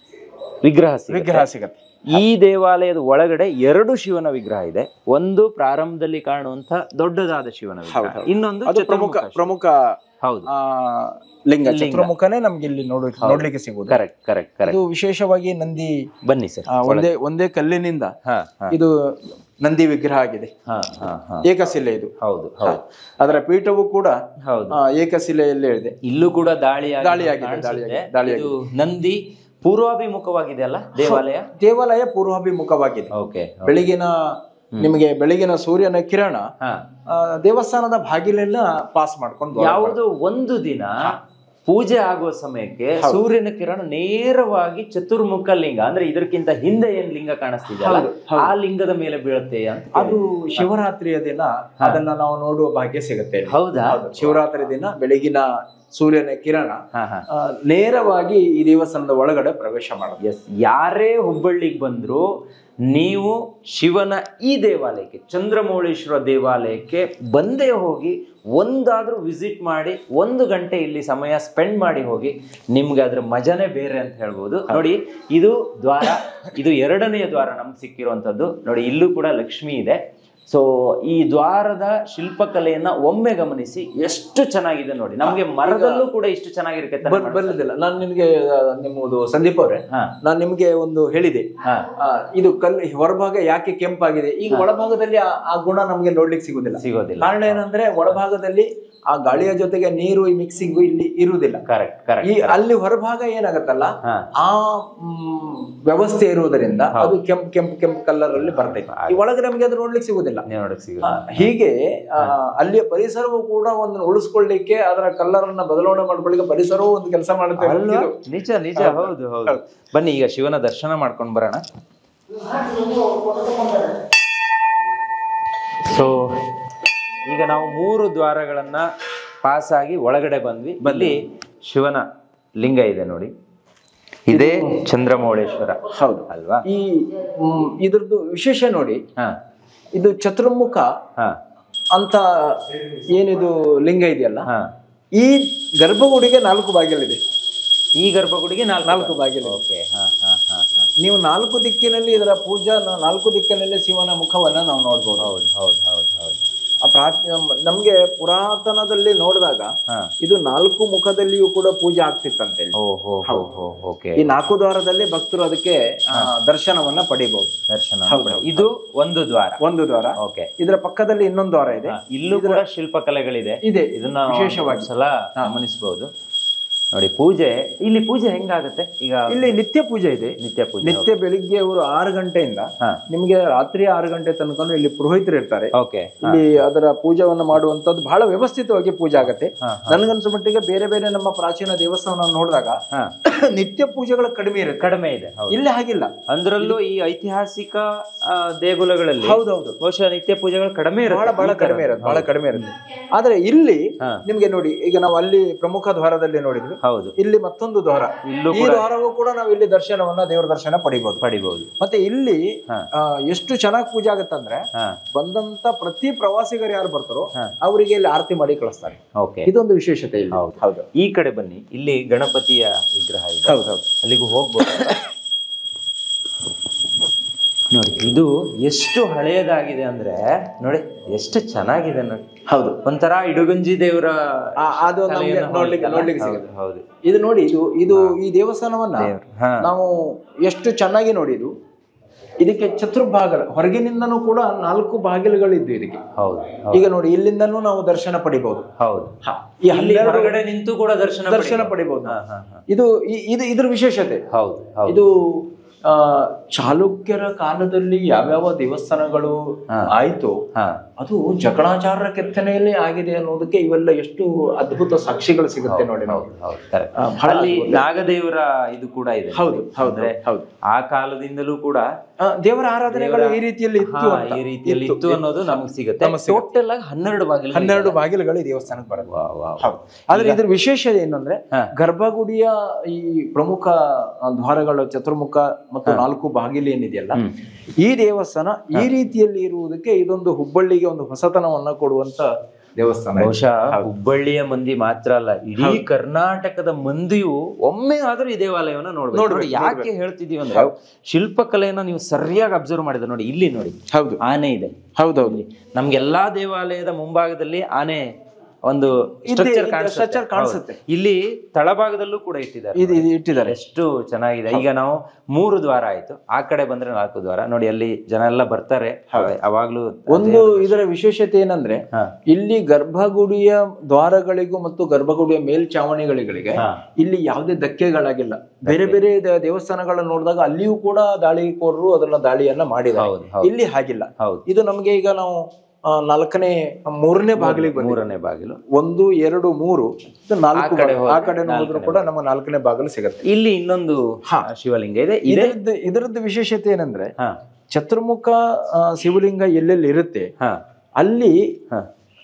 S1: ವಿಗ್ರಹ ಸಿಗುತ್ತೆ.
S2: ವಿಗ್ರಹ ಸಿಗತ್ತೆ
S1: ಈ ದೇವಾಲಯದ ಒಳಗಡೆ ಎರಡು ಶಿವನ ವಿಗ್ರಹ ಇದೆ ಒಂದು ಪ್ರಾರಂಭದಲ್ಲಿ ಕಾಣುವಂತ ದೊಡ್ಡದಾದ ಶಿವನ ವಿಗ್ರಹ
S2: ಹೌದು, ಹೌದು.
S1: ಇನ್ನೊಂದು
S2: ಅದು ಪ್ರಮುಖ
S1: ಚತುರ್ಮುಖ ಶಿವ.
S2: ಪ್ರಮುಖ
S1: ಹೌದು
S2: ಆ, ಲಿಂಗ
S1: ಲಿಂಗ.
S2: ಚತುರ್ಮುಖನೇ ನಮ್ಗೆ ಇಲ್ಲಿ ನೋಡ ನೋಡ್ಲಿಕ್ಕೆ ಸಿಗುವುದು
S1: ಕರೆಕ್ಟ್ ಕರೆಕ್ಟ್ ಕರೆಕ್ಟ್
S2: ಇದು ವಿಶೇಷವಾಗಿ ನಂದಿ
S1: ಬನ್ನಿ ಸರ್
S2: ಆ, ಒಂದೇ ಒಂದೇ ಕಲ್ಲಿನಿಂದ
S1: ಹಾ ಹಾ
S2: ಇದು ನಂದಿ ವಿಗ್ರಹ ಆಗಿದೆ
S1: ಹಾ ಹಾ ಹಾ
S2: ಏಕಶಿಲೆ ಇದು
S1: ಹೌದು ಹೌದು
S2: ಅದರ ಪೀಠವು ಕೂಡ
S1: ಹೌದು
S2: ಆ, ಏಕಶಿಲೆಯಲ್ಲೇ ಇದೆ
S1: ಇಲ್ಲೂ ಕೂಡ ದಾಳಿ
S2: ದಾಳಿಯಾಗಿದೆ,
S1: ಕಾಣಿಸುತ್ತೆ.
S2: ದಾಳಿಯಾಗಿದೆ, ದಾಳಿಯಾಗಿದೆ.
S1: ಇದು ನಂದಿ ಪೂರ್ವಾಭಿಮುಖವಾಗಿದೆ ಅಲ್ಲ ದೇವಾಲಯ
S2: ದೇವಾಲಯ ಪೂರ್ವಾಭಿಮುಖವಾಗಿದೆ
S1: ಓಕೆ
S2: ಬೆಳಗಿನ ನಿಮಗೆ ಬೆಳಗಿನ ಸೂರ್ಯನ ಕಿರಣ
S1: ಹಾ
S2: ಆ, ದೇವಸ್ಥಾನದ ಬಾಗಿಲೆಲ್ಲ ಪಾಸ್ ಮಾಡ್ಕೊಂಡು ಒಳಗೆ
S1: ಯಾವುದೋ ಒಂದು ದಿನ ಪೂಜೆ ಆಗುವ ಸಮಯಕ್ಕೆ ಸೂರ್ಯನ ಕಿರಣ ನೇರವಾಗಿ ಚತುರ್ಮುಖ ಲಿಂಗ ಅಂದ್ರೆ ಇದಕ್ಕಿಂತ ಹಿಂದೆ ಏನ್ ಲಿಂಗ ಕಾಣಿಸ್ತಿದೆಯಲ್ಲ ಆ ಲಿಂಗದ ಮೇಲೆ ಬೀಳುತ್ತೆ ಅಂತ
S2: ಅದು ಶಿವರಾತ್ರಿಯ ದಿನ ಅದನ್ನ ನಾವು ನೋಡುವ ಭಾಗ್ಯ ಸಿಗುತ್ತೆ ಇಲ್ಲಿ.
S1: ಹೌದಾ
S2: ಹೌದು. ಶಿವರಾತ್ರಿ ದಿನ ಬೆಳಗಿನ ಸೂರ್ಯನ ಕಿರಣ
S1: ಹಾ ಹಾ
S2: ಆ, ನೇರವಾಗಿ ಈ ದೇವಸ್ಥಾನದ ಒಳಗಡೆ ಪ್ರವೇಶ ಮಾಡುತ್ತೆ
S1: ಎಸ್ ಯಾರೇ ಹುಬ್ಬಳ್ಳಿಗೆ ಬಂದ್ರು ನೀವು ಶಿವನ ಈ ದೇವಾಲಯಕ್ಕೆ ಚಂದ್ರಮೌಳೇಶ್ವರ ದೇವಾಲಯಕ್ಕೆ ಬಂದೇ ಹೋಗಿ ಒಂದಾದ್ರೂ ವಿಸಿಟ್ ಮಾಡಿ ಒಂದು ಗಂಟೆ ಇಲ್ಲಿ ಸಮಯ ಸ್ಪೆಂಡ್ ಮಾಡಿ ಹೋಗಿ ನಿಮ್ಗೆ ಅದ್ರ ಮಜಾನೇ ಬೇರೆ ಅಂತ ಹೇಳ್ಬೋದು ನೋಡಿ ಇದು ದ್ವಾರ ಇದು ಎರಡನೆಯ ದ್ವಾರ ನಮ್ಗೆ ಸಿಕ್ಕಿರುವಂಥದ್ದು ನೋಡಿ ಇಲ್ಲೂ ಕೂಡ ಲಕ್ಷ್ಮಿ ಇದೆ ಸೊ ಈ ದ್ವಾರದ ಶಿಲ್ಪಕಲೆಯನ್ನ ಒಮ್ಮೆ ಗಮನಿಸಿ ಎಷ್ಟು ಚೆನ್ನಾಗಿದೆ ನೋಡಿ ನಮ್ಗೆ ಮರದಲ್ಲೂ ಕೂಡ ಇಷ್ಟು ಚೆನ್ನಾಗಿರುತ್ತೆ ಅಂತ
S2: ಬರ್- ಬರ್ಲಿದಿಲ್ಲ ನಾನು ನಿಮ್ಗೆ ಆ, ನಿಮ್ಮದು ಸಂದೀಪ್ ಅವರೇ
S1: ಹಾ
S2: ನಾನು ನಿಮ್ಗೆ ಒಂದು ಹೇಳಿದೆ
S1: ಹಾ
S2: ಆ, ಇದು ಕಲ್ಲು ಹೊರಭಾಗ ಯಾಕೆ ಕೆಂಪಾಗಿದೆ ಈಗ ಒಳಭಾಗದಲ್ಲಿ ಆ- ಆ ಗುಣ ನಮ್ಗೆ ನೋಡ್ಲಿಕ್ಕೆ ಸಿಗುದಿಲ್ಲ
S1: ಸಿಗೋದಿಲ್ಲ
S2: ಕಾರಣ ಏನಂದ್ರೆ ಒಳಭಾಗದಲ್ಲಿ ಆ ಗಾಳಿಯ ಜೊತೆಗೆ ನೀರು ಈ ಮಿಕ್ಸಿಂಗ್ ಇಲ್ಲಿ ಇರುವುದಿಲ್ಲ
S1: ಕರೆಕ್ಟ್
S2: ಈ
S1: ಕರೆಕ್ಟ್
S2: ಅಲ್ಲಿ ಹೊರಭಾಗ ಏನಾಗತ್ತಲ್ಲ
S1: ಹಾ
S2: ಆ ಮ್, ವ್ಯವಸ್ಥೆ ಇರುವುದರಿಂದ ಅದು ಕೆಂಪ್ ಕೆಂಪ್ ಕೆಂಪ್ ಕಲರ್ ಅಲ್ಲಿ ಬರ್ತೈತೆ ಈ ಒಳಗೆ ನಮ್ಗೆ ಅದು ನೋಡ್ಲಿಕ್ಕೆ ಸಿಗುದಿಲ್ಲ
S1: ನೀವು ನೋಡಕ್ ಸಿಗ
S2: ಆ, ಹೀಗೆ ಆ, ಅಲ್ಲಿಯ ಪರಿಸರವು ಕೂಡ ಒಂದು ಉಳಿಸ್ಕೊಳ್ಳಿಕ್ಕೆ ಅದರ ಕಲರ್ ಅನ್ನ ಬದಲಾವಣೆ ಮಾಡ್ಕೊಳ್ಳಿಕ್ಕೆ ಪರಿಸರವು ಒಂದು ಕೆಲಸ ಮಾಡುತ್ತೆ
S1: ಅಲ್ವಾ
S2: ಇದು.
S1: ನಿಜ ನಿಜ ಹೌದು ಹೌದು ಬನ್ನಿ ಈಗ ಶಿವನ ದರ್ಶನ ಮಾಡ್ಕೊಂಡು ಬರೋಣ ಸೊ ಈಗ ನಾವು ಮೂರು ದ್ವಾರಗಳನ್ನ ಪಾಸ್ ಆಗಿ ಒಳಗಡೆ ಬಂದ್ವಿ ಅಲ್ಲಿ ಶಿವನ ಲಿಂಗ ಇದೆ ನೋಡಿ ಇದೇ ಚಂದ್ರಮೌಳೇಶ್ವರ
S2: ಹೌದು
S1: ಅಲ್ವಾ
S2: ಈ ಮ್, ಇದ್ರದ್ದು ವಿಶೇಷ ನೋಡಿ
S1: ಹಾ
S2: ಇದು ಚತುರ್ಮುಖ
S1: ಹಾ
S2: ಅಂತ ಏನಿದು ಲಿಂಗ ಇದೆಯಲ್ಲ
S1: ಹಾ
S2: ಈ ಗರ್ಭಗುಡಿಗೆ ನಾಲ್ಕು ಬಾಗಿಲಿದೆ
S1: ಈ ಗರ್ಭಗುಡಿಗೆ ನಾಲ್ಕು
S2: ನಾಲ್ಕು ಬಾಗಿಲು
S1: ಓಕೆ ಹಾ ಹಾ ಹಾ ಹಾ
S2: ನೀವು ನಾಲ್ಕು ದಿಕ್ಕಿನಲ್ಲಿ ಇದರ ಪೂಜಾ ನಾಲ್ಕು ದಿಕ್ಕಿನಲ್ಲಿ ಶಿವನ ಮುಖವನ್ನ ನಾವು ನೋಡ್ಬೋದು
S1: ಹೌದು ಹೌದು ಹೌದು ಹೌದು
S2: ಆ ಪ್ರಾಚೀನ ನಮ್ಗೆ ಪುರಾತನದಲ್ಲಿ ನೋಡಿದಾಗ
S1: ಹಾ
S2: ಇದು ನಾಲ್ಕು ಮುಖದಲ್ಲಿಯೂ ಕೂಡ ಪೂಜೆ ಆಗ್ತಿತ್ತಂತೆ ಇಲ್ಲಿ.
S1: ಓ ಹೋ ಹೋ ಹೋ ಓಕೆ
S2: ಈ ನಾಲ್ಕು ದ್ವಾರದಲ್ಲಿ ಭಕ್ತರು ಅದಕ್ಕೆ ಆ, ದರ್ಶನವನ್ನ ಪಡಿಬಹುದು
S1: ದರ್ಶನ
S2: ಹೌದು.
S1: ಇದು ಒಂದು ದ್ವಾರ
S2: ಒಂದು ದ್ವಾರ
S1: ಓಕೆ
S2: ಇದರ ಪಕ್ಕದಲ್ಲಿ ಇನ್ನೊಂದು ದ್ವಾರ ಇದೆ
S1: ಇಲ್ಲೂ ಕೂಡ ಶಿಲ್ಪಕಲೆಗಳಿದೆ
S2: ಇದೆ
S1: ಇದನ್ನ
S2: ವಿಶೇಷವಾಗಿ.
S1: ಸಲ ಗಮನಿಸಬಹುದು ನೋಡಿ ಪೂಜೆ ಇಲ್ಲಿ ಪೂಜೆ ಹೆಂಗಾಗತ್ತೆ ಈಗ
S2: ಇಲ್ಲಿ ನಿತ್ಯ ಪೂಜೆ ಇದೆ
S1: ನಿತ್ಯ ಪೂಜೆ
S2: ನಿತ್ಯ ಬೆಳಿಗ್ಗೆ ಅವರು ಆರು ಗಂಟೆಯಿಂದ
S1: ಹಾ
S2: ನಿಮ್ಗೆ ರಾತ್ರಿ ಆರು ಗಂಟೆ ತನಕ ಇಲ್ಲಿ ಪುರೋಹಿತರು ಇರ್ತಾರೆ
S1: ಓಕೆ
S2: ಇಲ್ಲಿ ಅದರ ಪೂಜೆವನ್ನು ಮಾಡುವಂತದ್ದು ಬಹಳ ವ್ಯವಸ್ಥಿತವಾಗಿ ಪೂಜೆ ಆಗತ್ತೆ
S1: ಹಾ,
S2: ನನ್ಗನ್ಸೋ ಮಟ್ಟಿಗೆ ಬೇರೆ ಬೇರೆ ನಮ್ಮ ಪ್ರಾಚೀನ ದೇವಸ್ಥಾನ ನೋಡಿದಾಗ
S1: ಹಾ
S2: ನಿತ್ಯ ಪೂಜೆಗಳು ಕಡಿಮೆ ಇರುತ್ತೆ
S1: ಕಡಿಮೆ ಇದೆ ಹೌದು
S2: ಇಲ್ಲಿ ಹಾಗಿಲ್ಲ
S1: ಅಂದ್ರಲ್ಲೂ ಈ ಐತಿಹಾಸಿಕ ಆ, ದೇಗುಲಗಳಲ್ಲಿ
S2: ಹೌದೌದು
S1: ಬಹುಶಃ ನಿತ್ಯ ಪೂಜೆಗಳು ಕಡಿಮೆ
S2: ಬಹಳ
S1: ಇರುತ್ತೆ
S2: ಬಹಳ
S1: ಈ ತರ.
S2: ಕಡಿಮೆ ಇರುತ್ತೆ ಬಹಳ ಕಡಿಮೆ ಇರುತ್ತೆ ಆದ್ರೆ ಇಲ್ಲಿ
S1: ಹಾ.
S2: ನಿಮ್ಗೆ ನೋಡಿ ಈಗ ನಾವು ಅಲ್ಲಿ ಪ್ರಮುಖ ದ್ವಾರದಲ್ಲಿ ನೋಡಿದ್ವಿ
S1: ಹೌದು
S2: ಇಲ್ಲಿ ಮತ್ತೊಂದು ದ್ವಾರ
S1: ಇಲ್ಲೂ
S2: ಈ ದ್ವಾರವೂ ಕೂಡ ನಾವು ಇಲ್ಲಿ ದರ್ಶನವನ್ನ ದೇವರ ದರ್ಶನ ಪಡಿಬಹುದು
S1: ಪಡಿಬಹುದು
S2: ಮತ್ತೆ ಇಲ್ಲಿ
S1: ಹಾ.
S2: ಆ, ಎಷ್ಟು ಚೆನ್ನಾಗಿ ಪೂಜೆ ಆಗುತ್ತಂದ್ರೆ
S1: ಹಾ
S2: ಬಂದಂತ ಪ್ರತಿ ಪ್ರವಾಸಿಗರು ಯಾರು ಬರ್ತಾರೋ
S1: ಹಾ.
S2: ಅವರಿಗೆ ಇಲ್ಲಿ ಆರತಿ ಮಾಡಿ ಕಳಿಸ್ತಾರೆ
S1: ಓಕೆ
S2: ಇದೊಂದು ವಿಶೇಷತೆ ಇಲ್ಲಿ
S1: ಹೌದು.
S2: ಹೌದು
S1: ಈ ಕಡೆ ಬನ್ನಿ ಇಲ್ಲಿ ಗಣಪತಿಯ ವಿಗ್ರಹ ಇದೆ
S2: ಹೌದು ಹೌದು
S1: ಅಲ್ಲಿಗೂ ಹೋಗ್ಬೋದು ನೋಡಿ ಇದು ಎಷ್ಟು ಹಳೆಯದಾಗಿದೆ ಅಂದ್ರೆ ನೋಡಿ ಎಷ್ಟು ಚೆನ್ನಾಗಿದೆ ನೋಡಿ
S2: ಹೌದು
S1: ಒಂಥರ ಇಡುಗಂಜಿ ದೇವರ
S2: ಆ, ಅದು ನಮ್ಗೆ
S1: ಕಲೆಯನ್ನು
S2: ನೋಡ್ಲಿಕ್ಕೆ
S1: ಹೋಲಿತಲ್ಲ?
S2: ನೋಡ್ಲಿಕ್ಕೆ
S1: ಹೌದು,
S2: ಸಿಗುತ್ತೆ
S1: ಹೌದು
S2: ಇದು ನೋಡಿ ಇದು ಇದು ಈ ದೇವಸ್ಥಾನವನ್ನ
S1: ದೇವ್ರು. ಹಾ.
S2: ನಾವು ಎಷ್ಟು ಚೆನ್ನಾಗಿ ನೋಡಿದು ಇದಕ್ಕೆ ಚತುರ್ಭಾಗ ಹೊರಗಿನಿಂದನೂ ಕೂಡ ನಾಲ್ಕು ಬಾಗಿಲುಗಳಿದ್ದು ಇದಕ್ಕೆ
S1: ಹೌದು
S2: ಈಗ ನೋಡಿ ಇಲ್ಲಿಂದನೂ ನಾವು ದರ್ಶನ ಪಡಿಬಹುದು
S1: ಹೌದು
S2: ಈ
S1: ಇಲ್ಲಿ
S2: ಹನ್ನೆರಡು
S1: ಹೊರಗಡೆ ನಿಂತು ಕೂಡ ದರ್ಶನ
S2: ದರ್ಶನ
S1: ಪಡಿಬೋದು.
S2: ಪಡಿಬಹುದು
S1: ಹಾ, ಹಾ, ಹಾ.
S2: ಇದು ಈ- ಇದು ಇದ್ರ ವಿಶೇಷತೆ
S1: ಹೌದು ಹೌದು
S2: ಇದು ಆ ಚಾಲುಕ್ಯರ ಕಾಲದಲ್ಲಿ ಯಾವ್ಯಾವ ದೇವಸ್ಥಾನಗಳು ಆಯ್ತು
S1: ಹಾ
S2: ಅದು ಜಕಣಾಚಾರ್ಯರ ಕೆತ್ತನೆಯಲ್ಲಿ ಆಗಿದೆ ಅನ್ನೋದಕ್ಕೆ ಇವೆಲ್ಲ ಎಷ್ಟು ಅದ್ಭುತ ಸಾಕ್ಷಿಗಳು ಸಿಗುತ್ತೆ ನೋಡಿ ನಾವು
S1: ಹೌದು ಹೌದು correct.
S2: ಆ, ಬಹಳ
S1: ಅಲ್ಲಿ
S2: ಅದ್ಭುತ.
S1: ನಾಗದೇವರ ಇದು ಕೂಡ ಇದೆ
S2: ಹೌದು ಹೌದು
S1: ಅಂದ್ರೆ
S2: ಹೌದು
S1: ಆ ಕಾಲದಿಂದಲೂ ಕೂಡ
S2: ಆ, ದೇವರ ಆರಾಧನೆಗಳು ಈ ರೀತಿಯಲ್ಲಿ ಇತ್ತು
S1: ಹಾ,
S2: ಅಂತ.
S1: ಈ ರೀತಿಯಲ್ಲಿ ಇತ್ತು ಅನ್ನೋದು ನಮಗೆ ಸಿಗುತ್ತೆ
S2: ನಮಗೆ ಸಿಗುತ್ತೆ.
S1: ಟೋಟಲ್ ಆಗಿ ಹನ್ನೆರಡು ಬಾಗಿಲು
S2: ಹನ್ನೆರಡು ಬಾಗಿಲುಗಳು ಈ ದೇವಸ್ಥಾನಕ್ಕೆ ಬರುತ್ತೆ
S1: ವಾ, ವಾ, ವಾ.
S2: ಹೌದು ಆದ್ರೆ ಇದ್ರ ವಿಶೇಷ ಏನಂದ್ರೆ
S1: ಹಾ.
S2: ಗರ್ಭಗುಡಿಯ ಈ ಪ್ರಮುಖ ಆ, ದ್ವಾರಗಳು ಚತುರ್ಮುಖ ಮತ್ತು ನಾಲ್ಕು ಬಾಗಿಲು ಏನಿದೆಯಲ್ಲ ಈ ದೇವಸ್ಥಾನ ಈ ರೀತಿಯಲ್ಲಿ ಇರುವುದಕ್ಕೆ ಇದೊಂದು ಹುಬ್ಬಳ್ಳಿಗೆ ಒಂದು ಹೊಸತನವನ್ನ ಕೊಡುವಂತ ದೇವಸ್ಥಾನ ಇದು.
S1: ಬಹುಶಃ ಹುಬ್ಬಳ್ಳಿಯ ಮಂದಿ ಮಾತ್ರ ಅಲ್ಲ ಇಡೀ ಕರ್ನಾಟಕದ ಮಂದಿಯು ಒಮ್ಮೆ ಆದ್ರೂ ಈ ದೇವಾಲಯವನ್ನ ನೋಡ್ಬೇಕು ನೋಡಿ ಯಾಕೆ ಹೇಳ್ತಿದೀವಿ ಅಂದ್ರೆ ಶಿಲ್ಪಕಲೆಯನ್ನ ನೀವು ಸರಿಯಾಗಿ ಅಬ್ಸರ್ವ್ ಮಾಡಿದ್ರೆ ನೋಡಿ ಇಲ್ಲಿ ನೋಡಿ
S2: ಹೌದು
S1: ಆನೆ ಇದೆ
S2: ಹೌದೌದು
S1: ನಮ್ಗೆಲ್ಲಾ ದೇವಾಲಯದ ಮುಂಭಾಗದಲ್ಲಿ ಆನೆ ಒಂದು
S2: ಇದೆ,
S1: ಸ್ಟ್ರಕ್ಚರ್
S2: ಇದೆ,
S1: ಕಾಣಿಸುತ್ತೆ
S2: structure ಕಾಣಿಸುತ್ತೆ.
S1: ಹೌದು. ಇಲ್ಲಿ ತಳಭಾಗದಲ್ಲೂ ಕೂಡ ಇಟ್ಟಿದ್ದಾರೆ
S2: ಇದು ಇದು ಇಟ್ಟಿದ್ದಾರೆ
S1: ಎಷ್ಟು ಚೆನ್ನಾಗಿದೆ ಈಗ ನಾವು ಮೂರು ದ್ವಾರ ಆಯ್ತು ಆ ಕಡೆ ಬಂದ್ರೆ ನಾಲ್ಕು ದ್ವಾರ ನೋಡಿ ಅಲ್ಲಿ ಜನ ಎಲ್ಲ ಬರ್ತಾರೆ ಅವಾಗ್ಲೂ
S2: ಒಂದು ಇದರ ವಿಶೇಷತೆ ಏನಂದ್ರೆ
S1: ಹಾ.
S2: ಇಲ್ಲಿ ಗರ್ಭಗುಡಿಯ ದ್ವಾರಗಳಿಗೂ ಮತ್ತು ಗರ್ಭಗುಡಿಯ ಮೇಲ್ಚಾವಣಿಗಳಿಗೆ
S1: ಹಾ.
S2: ಇಲ್ಲಿ ಯಾವುದೇ ಧಕ್ಕೆಗಳಾಗಿಲ್ಲ ಬೇರೆ ಬೇರೆ ದ- ದೇವಸ್ಥಾನಗಳನ್ನ ನೋಡಿದಾಗ ಅಲ್ಲಿಯೂ ಕೂಡ ದಾಳಿಕೋರರು ಅದನ್ನ ದಾಳಿಯನ್ನ ಮಾಡಿದ್ದಾರೆ
S1: ಹೌದು, ಹೌದು.
S2: ಇಲ್ಲಿ ಹಾಗಿಲ್ಲ
S1: ಹೌದು
S2: ಇದು ನಮಗೆ ಈಗ ನಾವು ಆ, ನಾಲ್ಕನೇ ಮೂರನೇ ಬಾಗಿಲಿಗೆ ಬಂದಿದ್ದೀವಿ.
S1: ಮೂರನೇ ಬಾಗಿಲು
S2: ಒಂದು ಎರಡು ಮೂರು ಇದು ನಾಲ್ಕು
S1: ಕಡೆ
S2: ಬಾಗಿಲು. ಆ
S1: ಹೋದ್ರೆ
S2: ಕಡೆ ನೋಡಿದ್ರು ಕೂಡ ನಮ್ಮ ನಾಲ್ಕನೇ ಬಾಗಿಲು ಸಿಗುತ್ತೆ
S1: ಇಲ್ಲಿ ಇನ್ನೊಂದು
S2: ಹಾ.
S1: ಶಿವಲಿಂಗ ಇದೆ ಇದೆ
S2: ಇದರದ್ದು ಇದರದ್ದು ವಿಶೇಷತೆ ಏನಂದ್ರೆ
S1: ಹಾ
S2: ಚತುರ್ಮುಖ ಆ, ಶಿವಲಿಂಗ ಎಲ್ಲೆಲ್ಲಿ ಇರುತ್ತೆ
S1: ಹಾ
S2: ಅಲ್ಲಿ
S1: ಹಾ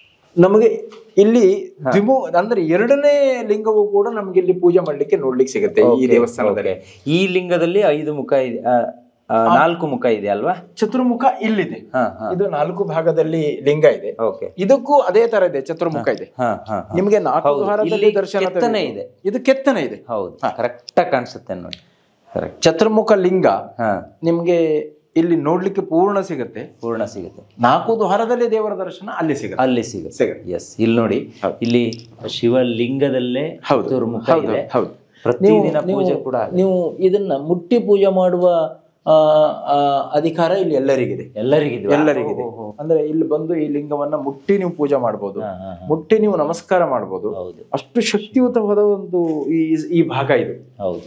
S2: ನಮಗೆ ಇಲ್ಲಿ ದ್ವಿಮು ಅಂದ್ರೆ ಎರಡನೇ ಲಿಂಗವು ಕೂಡ ನಮ್ಗೆ ಇಲ್ಲಿ ಪೂಜೆ ಮಾಡ್ಲಿಕ್ಕೆ ನೋಡ್ಲಿಕ್ಕೆ ಸಿಗುತ್ತೆ ಈ
S1: Okay,
S2: ದೇವಸ್ಥಾನದಲ್ಲಿ
S1: okay. ಈ ಲಿಂಗದಲ್ಲಿ ಐದು ಮುಖ ಇದೆ ಆ, ಆ, ನಾಲ್ಕು ಮುಖ ಇದೆ ಅಲ್ವಾ
S2: ಚತುರ್ಮುಖ ಇಲ್ಲಿದೆ
S1: ಹಾ ಹಾ
S2: ಇದು ನಾಲ್ಕು ಭಾಗದಲ್ಲಿ ಲಿಂಗ ಇದೆ
S1: ಓಕೆ
S2: ಇದಕ್ಕೂ ಅದೇ ತರ ಇದೆ ಚತುರ್ಮುಖ ಇದೆ
S1: ಹಾ ಹಾ ಹಾ.
S2: ನಿಮ್ಗೆ ನಾಲ್ಕು
S1: ಹೌದು,
S2: ದ್ವಾರದಲ್ಲಿ
S1: ಇಲ್ಲಿ
S2: ದರ್ಶನ
S1: ಕೆತ್ತನೆ
S2: ತೆಗೆದು-
S1: ಇದೆ.
S2: ಇದು ಕೆತ್ತನೆ ಇದೆ
S1: ಹೌದು ಕರೆಕ್ಟ್ ಆಗಿ ಕಾಣಿಸುತ್ತೆ ನೋಡಿ ಕರೆಕ್ಟ್
S2: ಚತುರ್ಮುಖ ಲಿಂಗ
S1: ಹಾ
S2: ನಿಮ್ಗೆ ಇಲ್ಲಿ ನೋಡ್ಲಿಕ್ಕೆ ಪೂರ್ಣ ಸಿಗುತ್ತೆ
S1: ಪೂರ್ಣ ಸಿಗುತ್ತೆ
S2: ನಾಲ್ಕು ದ್ವಾರದಲ್ಲಿ ದೇವರ ದರ್ಶನ ಅಲ್ಲಿ ಸಿಗುತ್ತೆ
S1: ಅಲ್ಲಿ ಸಿಗುತ್ತೆ
S2: ಸಿಗುತ್ತೆ
S1: ಎಸ್ ಇಲ್ಲಿ ನೋಡಿ ಇಲ್ಲಿ ಶಿವಲಿಂಗದಲ್ಲೇ
S2: ಹೌದು
S1: ಚತುರ್ಮುಖ
S2: ಹೌದು
S1: ಇದೆ
S2: ಹೌದು
S1: ಪ್ರತಿದಿನ ಪೂಜೆ ಕೂಡ ಆಗುತ್ತೆ.
S2: ನೀವು ಇದನ್ನ ಮುಟ್ಟಿ ಪೂಜೆ ಮಾಡುವ ಆ, ಆ, ಅಧಿಕಾರ ಇಲ್ಲಿ ಎಲ್ಲರಿಗಿದೆ
S1: ಎಲ್ಲರಿಗಿದ್ವಾ?
S2: ಎಲ್ಲರಿಗಿದೆ
S1: ಓ, ಓ, ಓ.
S2: ಅಂದ್ರೆ ಇಲ್ಲಿ ಬಂದು ಈ ಲಿಂಗವನ್ನ ಮುಟ್ಟಿ ನೀವು ಪೂಜೆ ಮಾಡಬಹುದು
S1: ಹಾ, ಹಾ, ಹಾ.
S2: ಮುಟ್ಟಿ ನೀವು ನಮಸ್ಕಾರ ಮಾಡಬಹುದು
S1: ಹೌದು
S2: ಅಷ್ಟು ಶಕ್ತಿಯುತವಾದ ಒಂದು ಈ ಈ ಭಾಗ ಇದು
S1: ಹೌದು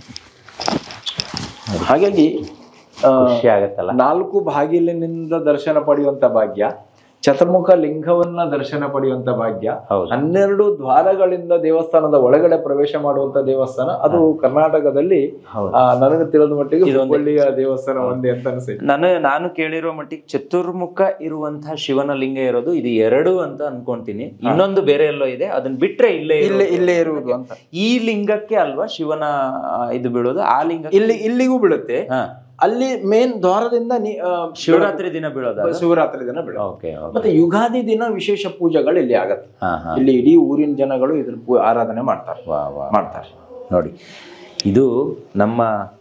S2: ಹಾಗಾಗಿ ಆ,
S1: ಖುಷಿ ಆಗತ್ತಲ್ಲ
S2: ನಾಲ್ಕು ಬಾಗಿಲಿನಿಂದ ದರ್ಶನ ಪಡೆಯುವಂತ ಭಾಗ್ಯ ಚತುರ್ಮುಖ ಲಿಂಗವನ್ನ ದರ್ಶನ ಪಡೆಯುವಂತ ಭಾಗ್ಯ
S1: ಹೌದು.
S2: ಹನ್ನೆರಡು ದ್ವಾರಗಳಿಂದ ದೇವಸ್ಥಾನದ ಒಳಗಡೆ ಪ್ರವೇಶ ಮಾಡುವಂತ ದೇವಸ್ಥಾನ ಅದು ಕರ್ನಾಟಕದಲ್ಲಿ
S1: ಹೌದು.
S2: ಆ, ನನಗೆ ತಿಳಿದ ಮಟ್ಟಿಗೆ
S1: ಇದೊಂದೇ.
S2: ಹುಬ್ಬಳ್ಳಿಯ ದೇವಸ್ಥಾನ ಒಂದೇ ಅಂತ ಅನಿಸುತ್ತೆ
S1: ನಾನು ನಾನು ಕೇಳಿರೋ ಮಟ್ಟಿಗೆ ಚತುರ್ಮುಖ ಇರುವಂತಹ ಶಿವನ ಲಿಂಗ ಇರೋದು ಇದು ಎರಡು ಅಂತ ಅನ್ಕೊಂತೀನಿ ಇನ್ನೊಂದು ಬೇರೆ ಎಲ್ಲೋ ಇದೆ ಅದನ್ನ ಬಿಟ್ರೆ ಇಲ್ಲೇ
S2: ಇಲ್ಲೇ
S1: ಇರೋದು.
S2: ಇಲ್ಲೇ ಇರುವುದು ಅಂತ
S1: ಈ ಲಿಂಗಕ್ಕೆ ಅಲ್ವಾ ಶಿವನ ಆ, ಇದು ಬೀಳೋದು ಆ ಲಿಂಗ
S2: ಇಲ್ಲಿ ಇಲ್ಲಿಗೂ ಬೀಳುತ್ತೆ
S1: ಹಾ
S2: ಅಲ್ಲಿ ಮೇನ್ ದ್ವಾರದಿಂದ ನೀ- ಆ,
S1: ಶಿವರಾತ್ರಿ ದಿನ ಬೀಳೋದ
S2: ಶಿವರಾತ್ರಿ ದಿನ ಬೆಳಗ್ಗೆ
S1: ಓಕೆ
S2: ಮತ್ತೆ ಯುಗಾದಿ ದಿನ ವಿಶೇಷ ಪೂಜೆಗಳು ಇಲ್ಲಿ ಆಗತ್ತೆ
S1: ಹಾ ಹಾ
S2: ಇಲ್ಲಿ ಇಡೀ ಊರಿನ ಜನಗಳು ಇದ್ರ ಪೂ- ಆರಾಧನೆ ಮಾಡ್ತಾರೆ
S1: ವಾ ವಾ
S2: ಮಾಡ್ತಾರೆ
S1: ನೋಡಿ ಇದು ನಮ್ಮ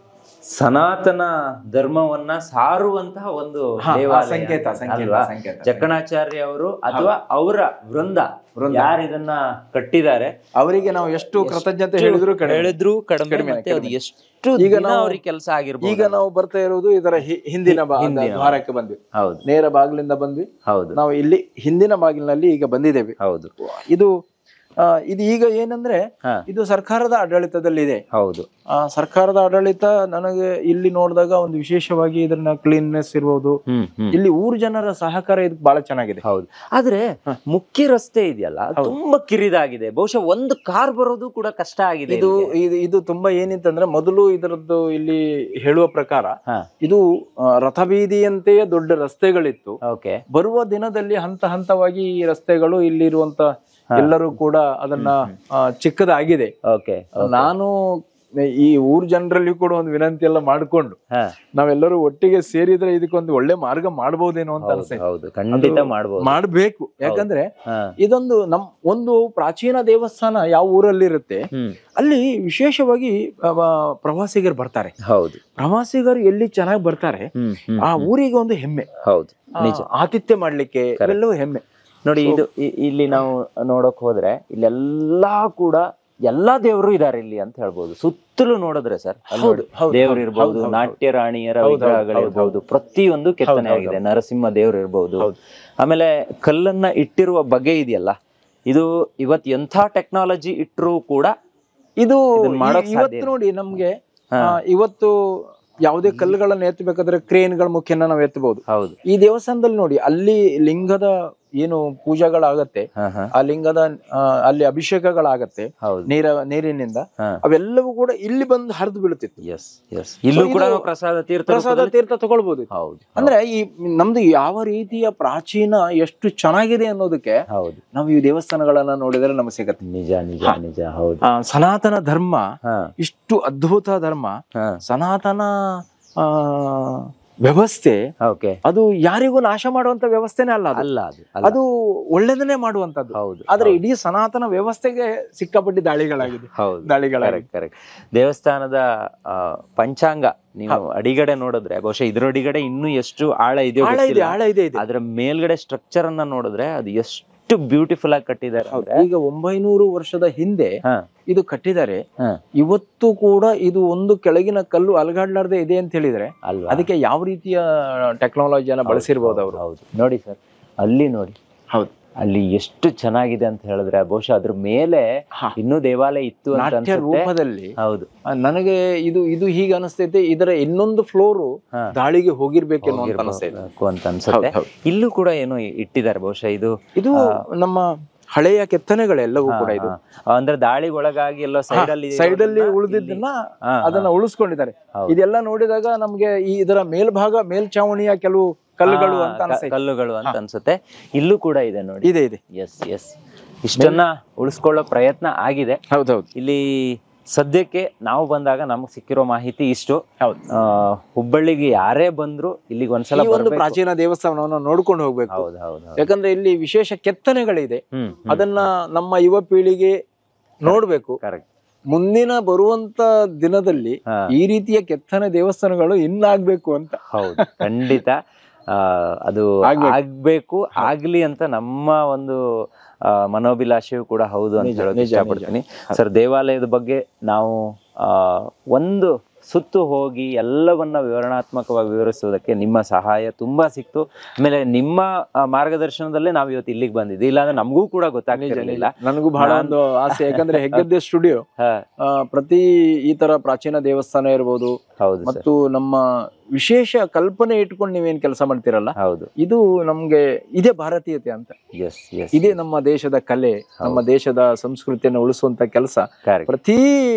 S1: ಸನಾತನ ಧರ್ಮವನ್ನ ಸಾರುವಂತಹ ಒಂದು
S2: ಹಾ, ಆ
S1: ದೇವಾಲಯ
S2: ಸಂಕೇತ, ಸಂಕೇತ,
S1: ಅಲ್ವಾ?
S2: ಸಂಕೇತ.
S1: ಜಕ್ಕಣಾಚಾರ್ಯ ಅವರು ಅಥವಾ ಅವರ ವೃಂದ ಯಾರು ಇದನ್ನ ಕಟ್ಟಿದ್ದಾರೆ
S2: ಅವರಿಗೆ ನಾವು ಎಷ್ಟು ಕೃತಜ್ಞತೆ ಹೇಳಿದ್ರು ಕಡಿಮೆ
S1: ಹೇಳಿದ್ರು ಕಡಿಮೆ
S2: ಕಡಿಮೆ,
S1: ಮತ್ತೆ ಅದು
S2: ಕಡಿಮೆ.
S1: ಎಷ್ಟು
S2: ಈಗ
S1: ದಿನ
S2: ನಾವು-
S1: ಅವ್ರಿಗೆ ಕೆಲಸ ಆಗಿರ್ಬೋದು
S2: ಈಗ ನಾವು ಬರ್ತಾ ಇರೋದು ಇದರ ಹಿ- ಹಿಂದಿನ ಬಾ-
S1: ಹಿಂದಿನ
S2: ದ್ವಾರಕ್ಕೆ ಬಂದ್ವಿ
S1: ಹೌದು
S2: ನೇರ ಬಾಗಿಲಿಂದ ಬಂದ್ವಿ
S1: ಹೌದು
S2: ನಾವು ಇಲ್ಲಿ ಹಿಂದಿನ ಬಾಗಿಲಿನಲ್ಲಿ ಈಗ ಬಂದಿದ್ದೇವೆ
S1: ಹೌದು
S2: ಇದು ಆ, ಇದು ಈಗ ಏನಂದ್ರೆ
S1: ಹಾ.
S2: ಇದು ಸರ್ಕಾರದ ಆಡಳಿತದಲ್ಲಿದೆ
S1: ಹೌದು
S2: ಆ, ಸರ್ಕಾರದ ಆಡಳಿತ ನನಗೆ ಇಲ್ಲಿ ನೋಡಿದಾಗ ಒಂದು ವಿಶೇಷವಾಗಿ ಇದನ್ನ ಕ್ಲೀನ್ನೆಸ್ ಇರ್ಬೋದು
S1: ಹ್ಮ್ ಹ್ಮ್
S2: ಇಲ್ಲಿ ಊರ್ ಜನರ ಸಹಕಾರ ಇದಕ್ಕೆ ಬಹಳ ಚೆನ್ನಾಗಿದೆ
S1: ಹೌದು ಆದ್ರೆ ಮುಖ್ಯ ರಸ್ತೆ ಇದೆಯಲ್ಲ ಅದು ತುಂಬಾ ಕಿರಿದಾಗಿದೆ ಬಹುಶಃ ಒಂದು ಕಾರ್ ಬರೋದು ಕೂಡ ಕಷ್ಟ ಆಗಿದೆ
S2: ಇದು
S1: ಇಲ್ಲಿಗೆ.
S2: ಇದು ಇದು ತುಂಬಾ ಏನಿತ್ತಂದ್ರೆ ಮೊದಲು ಇದರದ್ದು ಇಲ್ಲಿ ಹೇಳುವ ಪ್ರಕಾರ
S1: ಹಾ
S2: ಇದು ಆ, ರಥಬೀದಿಯಂತೆಯೇ ದೊಡ್ಡ ರಸ್ತೆಗಳಿತ್ತು
S1: ಓಕೆ
S2: ಬರುವ ದಿನದಲ್ಲಿ ಹಂತ ಹಂತವಾಗಿ ಈ ರಸ್ತೆಗಳು ಇಲ್ಲಿರುವಂತ ಎಲ್ಲರೂ ಕೂಡ ಅದನ್ನ ಆ, ಚಿಕ್ಕದಾಗಿದೆ
S1: ಓಕೆ
S2: ನಾನು ಈ ಊರ್ ಜನರಲ್ಲಿ ಕೂಡ ಒಂದು ವಿನಂತಿ ಎಲ್ಲ ಮಾಡ್ಕೊಂಡು
S1: ಹಾ
S2: ನಾವೆಲ್ಲರೂ ಒಟ್ಟಿಗೆ ಸೇರಿದ್ರೆ ಇದಕ್ಕೊಂದು ಒಳ್ಳೆ ಮಾರ್ಗ ಮಾಡ್ಬೋದೇನೋ ಅಂತ
S1: ಹೌದು,
S2: ಅನ್ಸುತ್ತೆ
S1: ಹೌದು ಖಂಡಿತ ಮಾಡ್ಬೋದು
S2: ಮಾಡ್ಬೇಕು ಯಾಕಂದ್ರೆ
S1: ಹಾ
S2: ಇದೊಂದು ನಮ್ ಒಂದು ಪ್ರಾಚೀನ ದೇವಸ್ಥಾನ ಯಾವ ಊರಲ್ಲಿರುತ್ತೆ
S1: ಹ್ಮ್
S2: ಅಲ್ಲಿ ವಿಶೇಷವಾಗಿ ಆ, ಆ, ಪ್ರವಾಸಿಗರು ಬರ್ತಾರೆ
S1: ಹೌದು
S2: ಪ್ರವಾಸಿಗರು ಎಲ್ಲಿ ಚೆನ್ನಾಗಿ ಬರ್ತಾರೆ
S1: ಹ್ಮ್ ಹ್ಮ್
S2: ಆ ಊರಿಗೆ ಒಂದು ಹೆಮ್ಮೆ
S1: ಹೌದು
S2: ಆ, ಆತಿಥ್ಯ ಮಾಡ್ಲಿಕ್ಕೆ ಇವೆಲ್ಲವೂ ಹೆಮ್ಮೆ
S1: ನೋಡಿ ಇದು ಇ- ಇಲ್ಲಿ ನಾವು ನೋಡಕ್ ಹೋದ್ರೆ ಇಲ್ಲೆಲ್ಲಾ ಕೂಡ ಎಲ್ಲಾ ದೇವರು ಇದಾರೆ ಇಲ್ಲಿ ಅಂತ ಹೇಳ್ಬೋದು ಸುತ್ತಲೂ ನೋಡಿದ್ರೆ ಸರ್
S2: ಹೌದು, ಹೌದು,
S1: ದೇವ್ರು
S2: ಹೌದು,
S1: ಇರ್ಬೋದು
S2: ಹೌದು,
S1: ನಾಟ್ಯ ರಾಣಿಯರ
S2: ಹೌದು, ಹೌದು,
S1: ವಿಗ್ರಹಗಳಿರ್ಬೋದು ಪ್ರತಿಯೊಂದು ಕೆತ್ತನೆ ಆಗಿದೆ ನರಸಿಂಹ ದೇವ್ರು ಇರ್ಬೋದು ಆಮೇಲೆ ಕಲ್ಲನ್ನ ಇಟ್ಟಿರುವ ಬಗೆ ಇದೆಯಲ್ಲ ಇದು ಇವತ್ ಎಂಥ ಟೆಕ್ನಾಲಜಿ ಇಟ್ಟರು ಕೂಡ
S2: ಇದು
S1: ಇದನ್ನ ಮಾಡೋಕ್
S2: ಈ-
S1: ಸಾಧ್ಯ
S2: ಇವತ್ತು ನೋಡಿ ನಮ್ಗೆ ಆ, ಇವತ್ತು ಯಾವುದೇ ಕಲ್ಲುಗಳನ್ನ ಎತ್ತಬೇಕಾದ್ರೆ ಕ್ರೇನ್ಗಳ ಮುಖೇನ ನಾವು ಎತ್ತಬಹುದು
S1: ಹೌದು
S2: ಈ ದೇವಸ್ಥಾನದಲ್ಲಿ ನೋಡಿ ಅಲ್ಲಿ ಲಿಂಗದ ಏನು ಪೂಜೆಗಳಾಗತ್ತೆ
S1: ಹಾ ಹಾ
S2: ಆ ಲಿಂಗದ ಆ, ಅಲ್ಲಿ ಅಭಿಷೇಕಗಳಾಗತ್ತೆ
S1: ಹೌದು
S2: ನೀರ ನೀರಿನಿಂದ
S1: ಹಾ.
S2: ಅವೆಲ್ಲವೂ ಕೂಡ ಇಲ್ಲಿ ಬಂದು ಹರಿದು ಬೀಳುತ್ತಿತ್ತು
S1: ಎಸ್ ಎಸ್ ಇಲ್ಲೂ ಕೂಡ
S2: ಇದು
S1: ನಾವು ಪ್ರಸಾದ ತೀರ್ಥ
S2: ಪ್ರಸಾದ
S1: ರೂಪದಲ್ಲಿ-
S2: ತೀರ್ಥ ತಗೊಳ್ಬಹುದು
S1: ಹೌದು
S2: ಅಂದ್ರೆ ಈ ನಮ್ದು ಯಾವ ರೀತಿಯ ಪ್ರಾಚೀನ ಎಷ್ಟು ಚೆನ್ನಾಗಿದೆ ಅನ್ನೋದಕ್ಕೆ
S1: ಹೌದು
S2: ನಾವು ಈ ದೇವಸ್ಥಾನಗಳನ್ನ ನೋಡಿದ್ರೆ ನಮಗೆ ಸಿಗತ್ತೆ
S1: ನಿಜ ನಿಜ ನಿಜ ಹೌದು
S2: ಆ, ಸನಾತನ ಧರ್ಮ
S1: ಹಾ
S2: ಇಷ್ಟು ಅದ್ಭುತ ಧರ್ಮ
S1: ಹಾ
S2: ಸನಾತನ ಆ, ವ್ಯವಸ್ಥೆ
S1: ಓಕೆ
S2: ಅದು ಯಾರಿಗೂ ನಾಶ ಮಾಡುವಂತ ವ್ಯವಸ್ಥೆನೇ ಅಲ್ಲ ಅದು
S1: ಅಲ್ಲ ಅದು ಅಲ್ಲ
S2: ಅದು ಒಳ್ಳೆದನ್ನೇ ಮಾಡುವಂತದ್ದು
S1: ಹೌದು
S2: ಆದ್ರೆ ಇಡೀ ಸನಾತನ ವ್ಯವಸ್ಥೆಗೆ ಸಿಕ್ಕಾಪಟ್ಟಿ ದಾಳಿಗಳಾಗಿದೆ
S1: ಹೌದು
S2: ದಾಳಿಗಳಾಗಿದೆ
S1: ಕರೆಕ್ಟ್ ಕರೆಕ್ಟ್ ದೇವಸ್ಥಾನದ ಆ, ಪಂಚಾಂಗ ನೀವು ಅಡಿಗಡೆ ನೋಡಿದ್ರೆ ಬಹುಶಃ ಇದ್ರ ಅಡಿಗಡೆ ಇನ್ನೂ ಎಷ್ಟು ಆಳ ಇದೆಯೋ
S2: ಆಳ ಇದೆ
S1: ಗೊತ್ತಿಲ್ಲ.
S2: ಆಳ ಇದೆ ಇದೆ
S1: ಅದ್ರ ಮೇಲ್ಗಡೆ ಸ್ಟ್ರಕ್ಚರ್ ಅನ್ನ ನೋಡಿದ್ರೆ ಅದು ಎಷ್ಟು ಬ್ಯೂಟಿಫುಲ್ ಆಗಿ ಕಟ್ಟಿದ್ದಾರೆ ಅಂದ್ರೆ
S2: ಈಗ ಒಂಬೈನೂರು ವರ್ಷದ ಹಿಂದೆ
S1: ಹಾ
S2: ಇದು ಕಟ್ಟಿದ್ದಾರೆ
S1: ಹಾ
S2: ಇವತ್ತು ಕೂಡ ಇದು ಒಂದು ಕೆಳಗಿನ ಕಲ್ಲು ಅಲಗಾಡ್ಲಾರ್ದೆ ಇದೆ ಅಂತ ಹೇಳಿದ್ರೆ
S1: ಅಲ್ವಾ
S2: ಅದಕ್ಕೆ ಯಾವ ರೀತಿಯ ಟೆಕ್ನಾಲಜಿಯನ್ನ ಬಳಸಿರ್ಬೋದು ಅವರು
S1: ಹೌದು ನೋಡಿ ಸರ್ ಅಲ್ಲಿ ನೋಡಿ
S2: ಹೌದು
S1: ಅಲ್ಲಿ ಎಷ್ಟು ಚೆನ್ನಾಗಿದೆ ಅಂತ ಹೇಳಿದ್ರೆ ಬಹುಶಃ ಅದ್ರ ಮೇಲೆ
S2: ಹಾ.
S1: ಇನ್ನೂ ದೇವಾಲಯ ಇತ್ತು ಅಂತ
S2: ನಾಟ್ಯ
S1: ಅನ್ಸುತ್ತೆ
S2: ರೂಪದಲ್ಲಿ
S1: ಹೌದು
S2: ಆ, ನನಗೆ ಇದು ಇದು ಹೀಗೆ ಅನಿಸ್ತೈತೆ ಇದರ ಇನ್ನೊಂದು ಫ್ಲೋರು
S1: ಹಾ.
S2: ದಾಳಿಗೆ ಹೋಗಿರ್ಬೇಕೇನೋ ಅಂತ ಅನಿಸ್ತೈತೆ
S1: ಹೋಗಿರ್ಬೇಕು ಅಂತ ಅನ್ಸುತ್ತೆ
S2: ಹೌದು,
S1: ಇಲ್ಲೂ ಕೂಡ ಏನೋ ಇಟ್ಟಿದ್ದಾರೆ ಬಹುಶಃ ಇದು
S2: ಇದು ನಮ್ಮ ಹಳೆಯ ಕೆತ್ತನೆಗಳೆಲ್ಲವೂ ಕೂಡ ಇದು
S1: ಆ, ಅಂದ್ರೆ ದಾಳಿ ಒಳಗಾಗಿ ಎಲ್ಲೋ ಸೈಡ್ ಅಲ್ಲಿ
S2: ಸೈಡ್ ಅಲ್ಲಿ
S1: ಇರೋದನ್ನ
S2: ಉಳಿದಿದ್ದನ್ನ
S1: ಹಾ,
S2: ಅದನ್ನ ಉಳಿಸ್ಕೊಂಡಿದ್ದಾರೆ
S1: ಹೌದು.
S2: ಇದೆಲ್ಲ ನೋಡಿದಾಗ ನಮ್ಗೆ ಈ ಇದರ ಮೇಲ್ಭಾಗ ಮೇಲ್ಛಾವಣಿಯ ಕೆಲವು ಕಲ್ಲುಗಳು
S1: ಹಾ,
S2: ಅಂತ
S1: ಕ-
S2: ಅನಿಸ್ತೈತೆ
S1: ಕಲ್ಲುಗಳು ಅಂತ ಅನ್ಸುತ್ತೆ ಇಲ್ಲೂ ಕೂಡ ಇದೆ ನೋಡಿ
S2: ಇದೆ ಇದೆ
S1: ಎಸ್ ಎಸ್ ಇಷ್ಟನ್ನ ಉಳಿಸ್ಕೊಳ್ಳೋ ಪ್ರಯತ್ನ ಆಗಿದೆ
S2: ಹೌದೌದು
S1: ಇಲ್ಲಿ ಸದ್ಯಕ್ಕೆ ನಾವು ಬಂದಾಗ ನಮಗೆ ಸಿಕ್ಕಿರೋ ಮಾಹಿತಿ ಇಷ್ಟು
S2: ಹೌದು
S1: ಆ, ಹುಬ್ಬಳ್ಳಿಗೆ ಯಾರೇ ಬಂದ್ರು ಇಲ್ಲಿಗೆ ಒಂದ್ಸಲ
S2: ಈ ಒಂದು
S1: ಬರ್ಬೇಕು.
S2: ಪ್ರಾಚೀನ ದೇವಸ್ಥಾನವನ್ನ ನೋಡ್ಕೊಂಡು ಹೋಗ್ಬೇಕು
S1: ಹೌದು ಹೌದು ಹೌದು
S2: ಯಾಕಂದ್ರೆ ಇಲ್ಲಿ ವಿಶೇಷ ಕೆತ್ತನೆಗಳಿದೆ
S1: ಹ್ಮ್
S2: ಅದನ್ನ ನಮ್ಮ ಯುವ ಪೀಳಿಗೆ ನೋಡ್ಬೇಕು
S1: ಕರೆಕ್ಟ್
S2: ಮುಂದಿನ ಬರುವಂತ ದಿನದಲ್ಲಿ
S1: ಹಾ.
S2: ಈ ರೀತಿಯ ಕೆತ್ತನೆ ದೇವಸ್ಥಾನಗಳು ಇನ್ನಾಗ್ಬೇಕು ಅಂತ
S1: ಹೌದು ಖಂಡಿತ ಆ, ಅದು
S2: ಆಗ್ಬೇಕು.
S1: ಆಗ್ಬೇಕು ಆಗ್ಲಿ ಅಂತ ನಮ್ಮ ಒಂದು ಆ, ಮನೋಭಿಲಾಷೆಯೂ ಕೂಡ ಹೌದು ಅಂತ
S2: ನಿಜ,
S1: ಹೇಳೋಕೆ
S2: ನಿಜ,
S1: ಇಷ್ಟಪಡ್ತೀನಿ ಸರ್ ದೇವಾಲಯದ ಬಗ್ಗೆ ನಾವು ಆ, ಒಂದು ಸುತ್ತು ಹೋಗಿ ಎಲ್ಲವನ್ನ ವಿವರಣಾತ್ಮಕವಾಗಿ ವಿವರಿಸುವುದಕ್ಕೆ ನಿಮ್ಮ ಸಹಾಯ ತುಂಬಾ ಸಿಕ್ತು ಆಮೇಲೆ ನಿಮ್ಮ ಆ, ಮಾರ್ಗದರ್ಶನದಲ್ಲೇ ನಾವು ಇವತ್ತು ಇಲ್ಲಿಗೆ ಬಂದಿದ್ವಿ ಇಲ್ಲಾಂದ್ರೆ ನಮಗೂ ಕೂಡ ಗೊತ್ತಾಗ್ತಿರ್ಲಿಲ್ಲ
S2: ನನಗೂ ಬಹಳ
S1: ನಾನ್-
S2: ಒಂದು ಆಸೆ ಯಾಕಂದ್ರೆ ಹೆಗ್ಗದ್ದೆ ಸ್ಟುಡಿಯೋ
S1: ಹಾ,
S2: ಪ್ರತಿ ಈ ತರ ಪ್ರಾಚೀನ ದೇವಸ್ಥಾನ ಇರ್ಬೋದು
S1: ಹೌದು ಸರ್
S2: ಮತ್ತು ನಮ್ಮ ವಿಶೇಷ ಕಲ್ಪನೆ ಇಟ್ಕೊಂಡು ನೀವೇನ್ ಕೆಲಸ ಮಾಡ್ತೀರಲ್ಲ
S1: ಹೌದು
S2: ಇದು ನಮ್ಗೆ ಇದೇ ಭಾರತೀಯತೆ ಅಂತ
S1: ಎಸ್ ಎಸ್
S2: ಇದೇ ನಮ್ಮ ದೇಶದ ಕಲೆ ನಮ್ಮ ದೇಶದ ಸಂಸ್ಕೃತಿಯನ್ನು ಉಳಿಸುವಂತ ಕೆಲಸ
S1: ಕರೆಕ್ಟ್
S2: ಪ್ರತಿ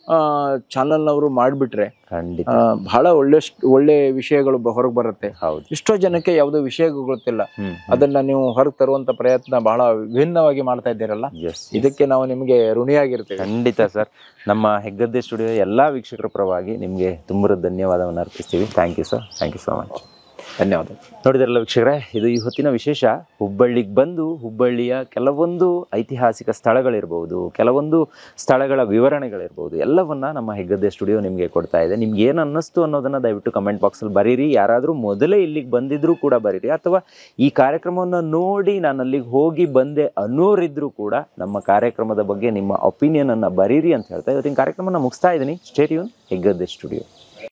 S2: ಚಾನಲ್ನವರು ಮಾಡಿಬಿಟ್ರೆ
S1: ಖಂಡಿತ
S2: ಬಹಳ ಒಳ್ಳೆ ಒಳ್ಳೆ ವಿಷಯಗಳು ಹೊರಗೆ ಬರುತ್ತೆ
S1: ಹೌದು
S2: ಎಷ್ಟೋ ಜನಕ್ಕೆ ಯಾವುದೋ ವಿಷಯ ಗೊತ್ತಿಲ್ಲ
S1: ಹ್ಮ್
S2: ಅದನ್ನ ನೀವು ಹೊರಗೆ ತರುವಂತ ಪ್ರಯತ್ನ ಬಹಳ ವಿಭಿನ್ನವಾಗಿ ಮಾಡ್ತಾ ಇದ್ದೀರಲ್ಲ
S1: ಎಸ್
S2: ಇದಕ್ಕೆ ನಾವು ನಿಮಗೆ ಋಣಿಯಾಗಿರ್ತೇವೆ
S1: ಖಂಡಿತ ಸರ್ ನಮ್ಮ ಹೆಗ್ಗದ್ದೆ ಸ್ಟುಡಿಯೋ ಎಲ್ಲ ವೀಕ್ಷಕರ ಪರವಾಗಿ ನಿಮಗೆ ತುಂಬ ಧನ್ಯವಾದವನ್ನು ಅರ್ಪಿಸ್ತೀವಿ thank you sir thank you so much
S2: ಧನ್ಯವಾದ
S1: ನೋಡಿದ್ರಲ್ಲ ವೀಕ್ಷಕರೇ ಇದು ಈ ಹೊತ್ತಿನ ವಿಶೇಷ ಹುಬ್ಬಳ್ಳಿಗೆ ಬಂದು ಹುಬ್ಬಳ್ಳಿಯ ಕೆಲವೊಂದು ಐತಿಹಾಸಿಕ ಸ್ಥಳಗಳಿರ್ಬೋದು ಕೆಲವೊಂದು ಸ್ಥಳಗಳ ವಿವರಣೆಗಳಿರ್ಬೋದು ಎಲ್ಲವನ್ನ ನಮ್ಮ ಹೆಗ್ಗದ್ದೆ ಸ್ಟುಡಿಯೋ ನಿಮಗೆ ಕೊಡ್ತಾ ಇದೆ ನಿಮ್ಗೆ ಏನು ಅನ್ನಿಸ್ತು ಅನ್ನೋದನ್ನ ದಯವಿಟ್ಟು ಕಮೆಂಟ್ ಬಾಕ್ಸಲ್ಲಿ ಬರೀರಿ ಯಾರಾದರೂ ಮೊದಲೇ ಇಲ್ಲಿಗೆ ಬಂದಿದ್ರೂ ಕೂಡ ಬರೀರಿ ಅಥವಾ ಈ ಕಾರ್ಯಕ್ರಮವನ್ನು ನೋಡಿ ನಾನು ಅಲ್ಲಿಗೆ ಹೋಗಿ ಬಂದೆ ಅನ್ನೋರಿದ್ರೂ ಕೂಡ ನಮ್ಮ ಕಾರ್ಯಕ್ರಮದ ಬಗ್ಗೆ ನಿಮ್ಮ ಒಪಿನಿಯನ್ ಅನ್ನ ಬರೀರಿ ಅಂತ ಹೇಳ್ತಾ ಇವತ್ತಿನ ಕಾರ್ಯಕ್ರಮನ ಮುಗಿಸ್ತಾ ಇದ್ದೀನಿ ಸ್ಟೇಡಿಯನ್ ಹೆಗ್ಗದ್ದೆ ಸ್ಟುಡಿಯೋ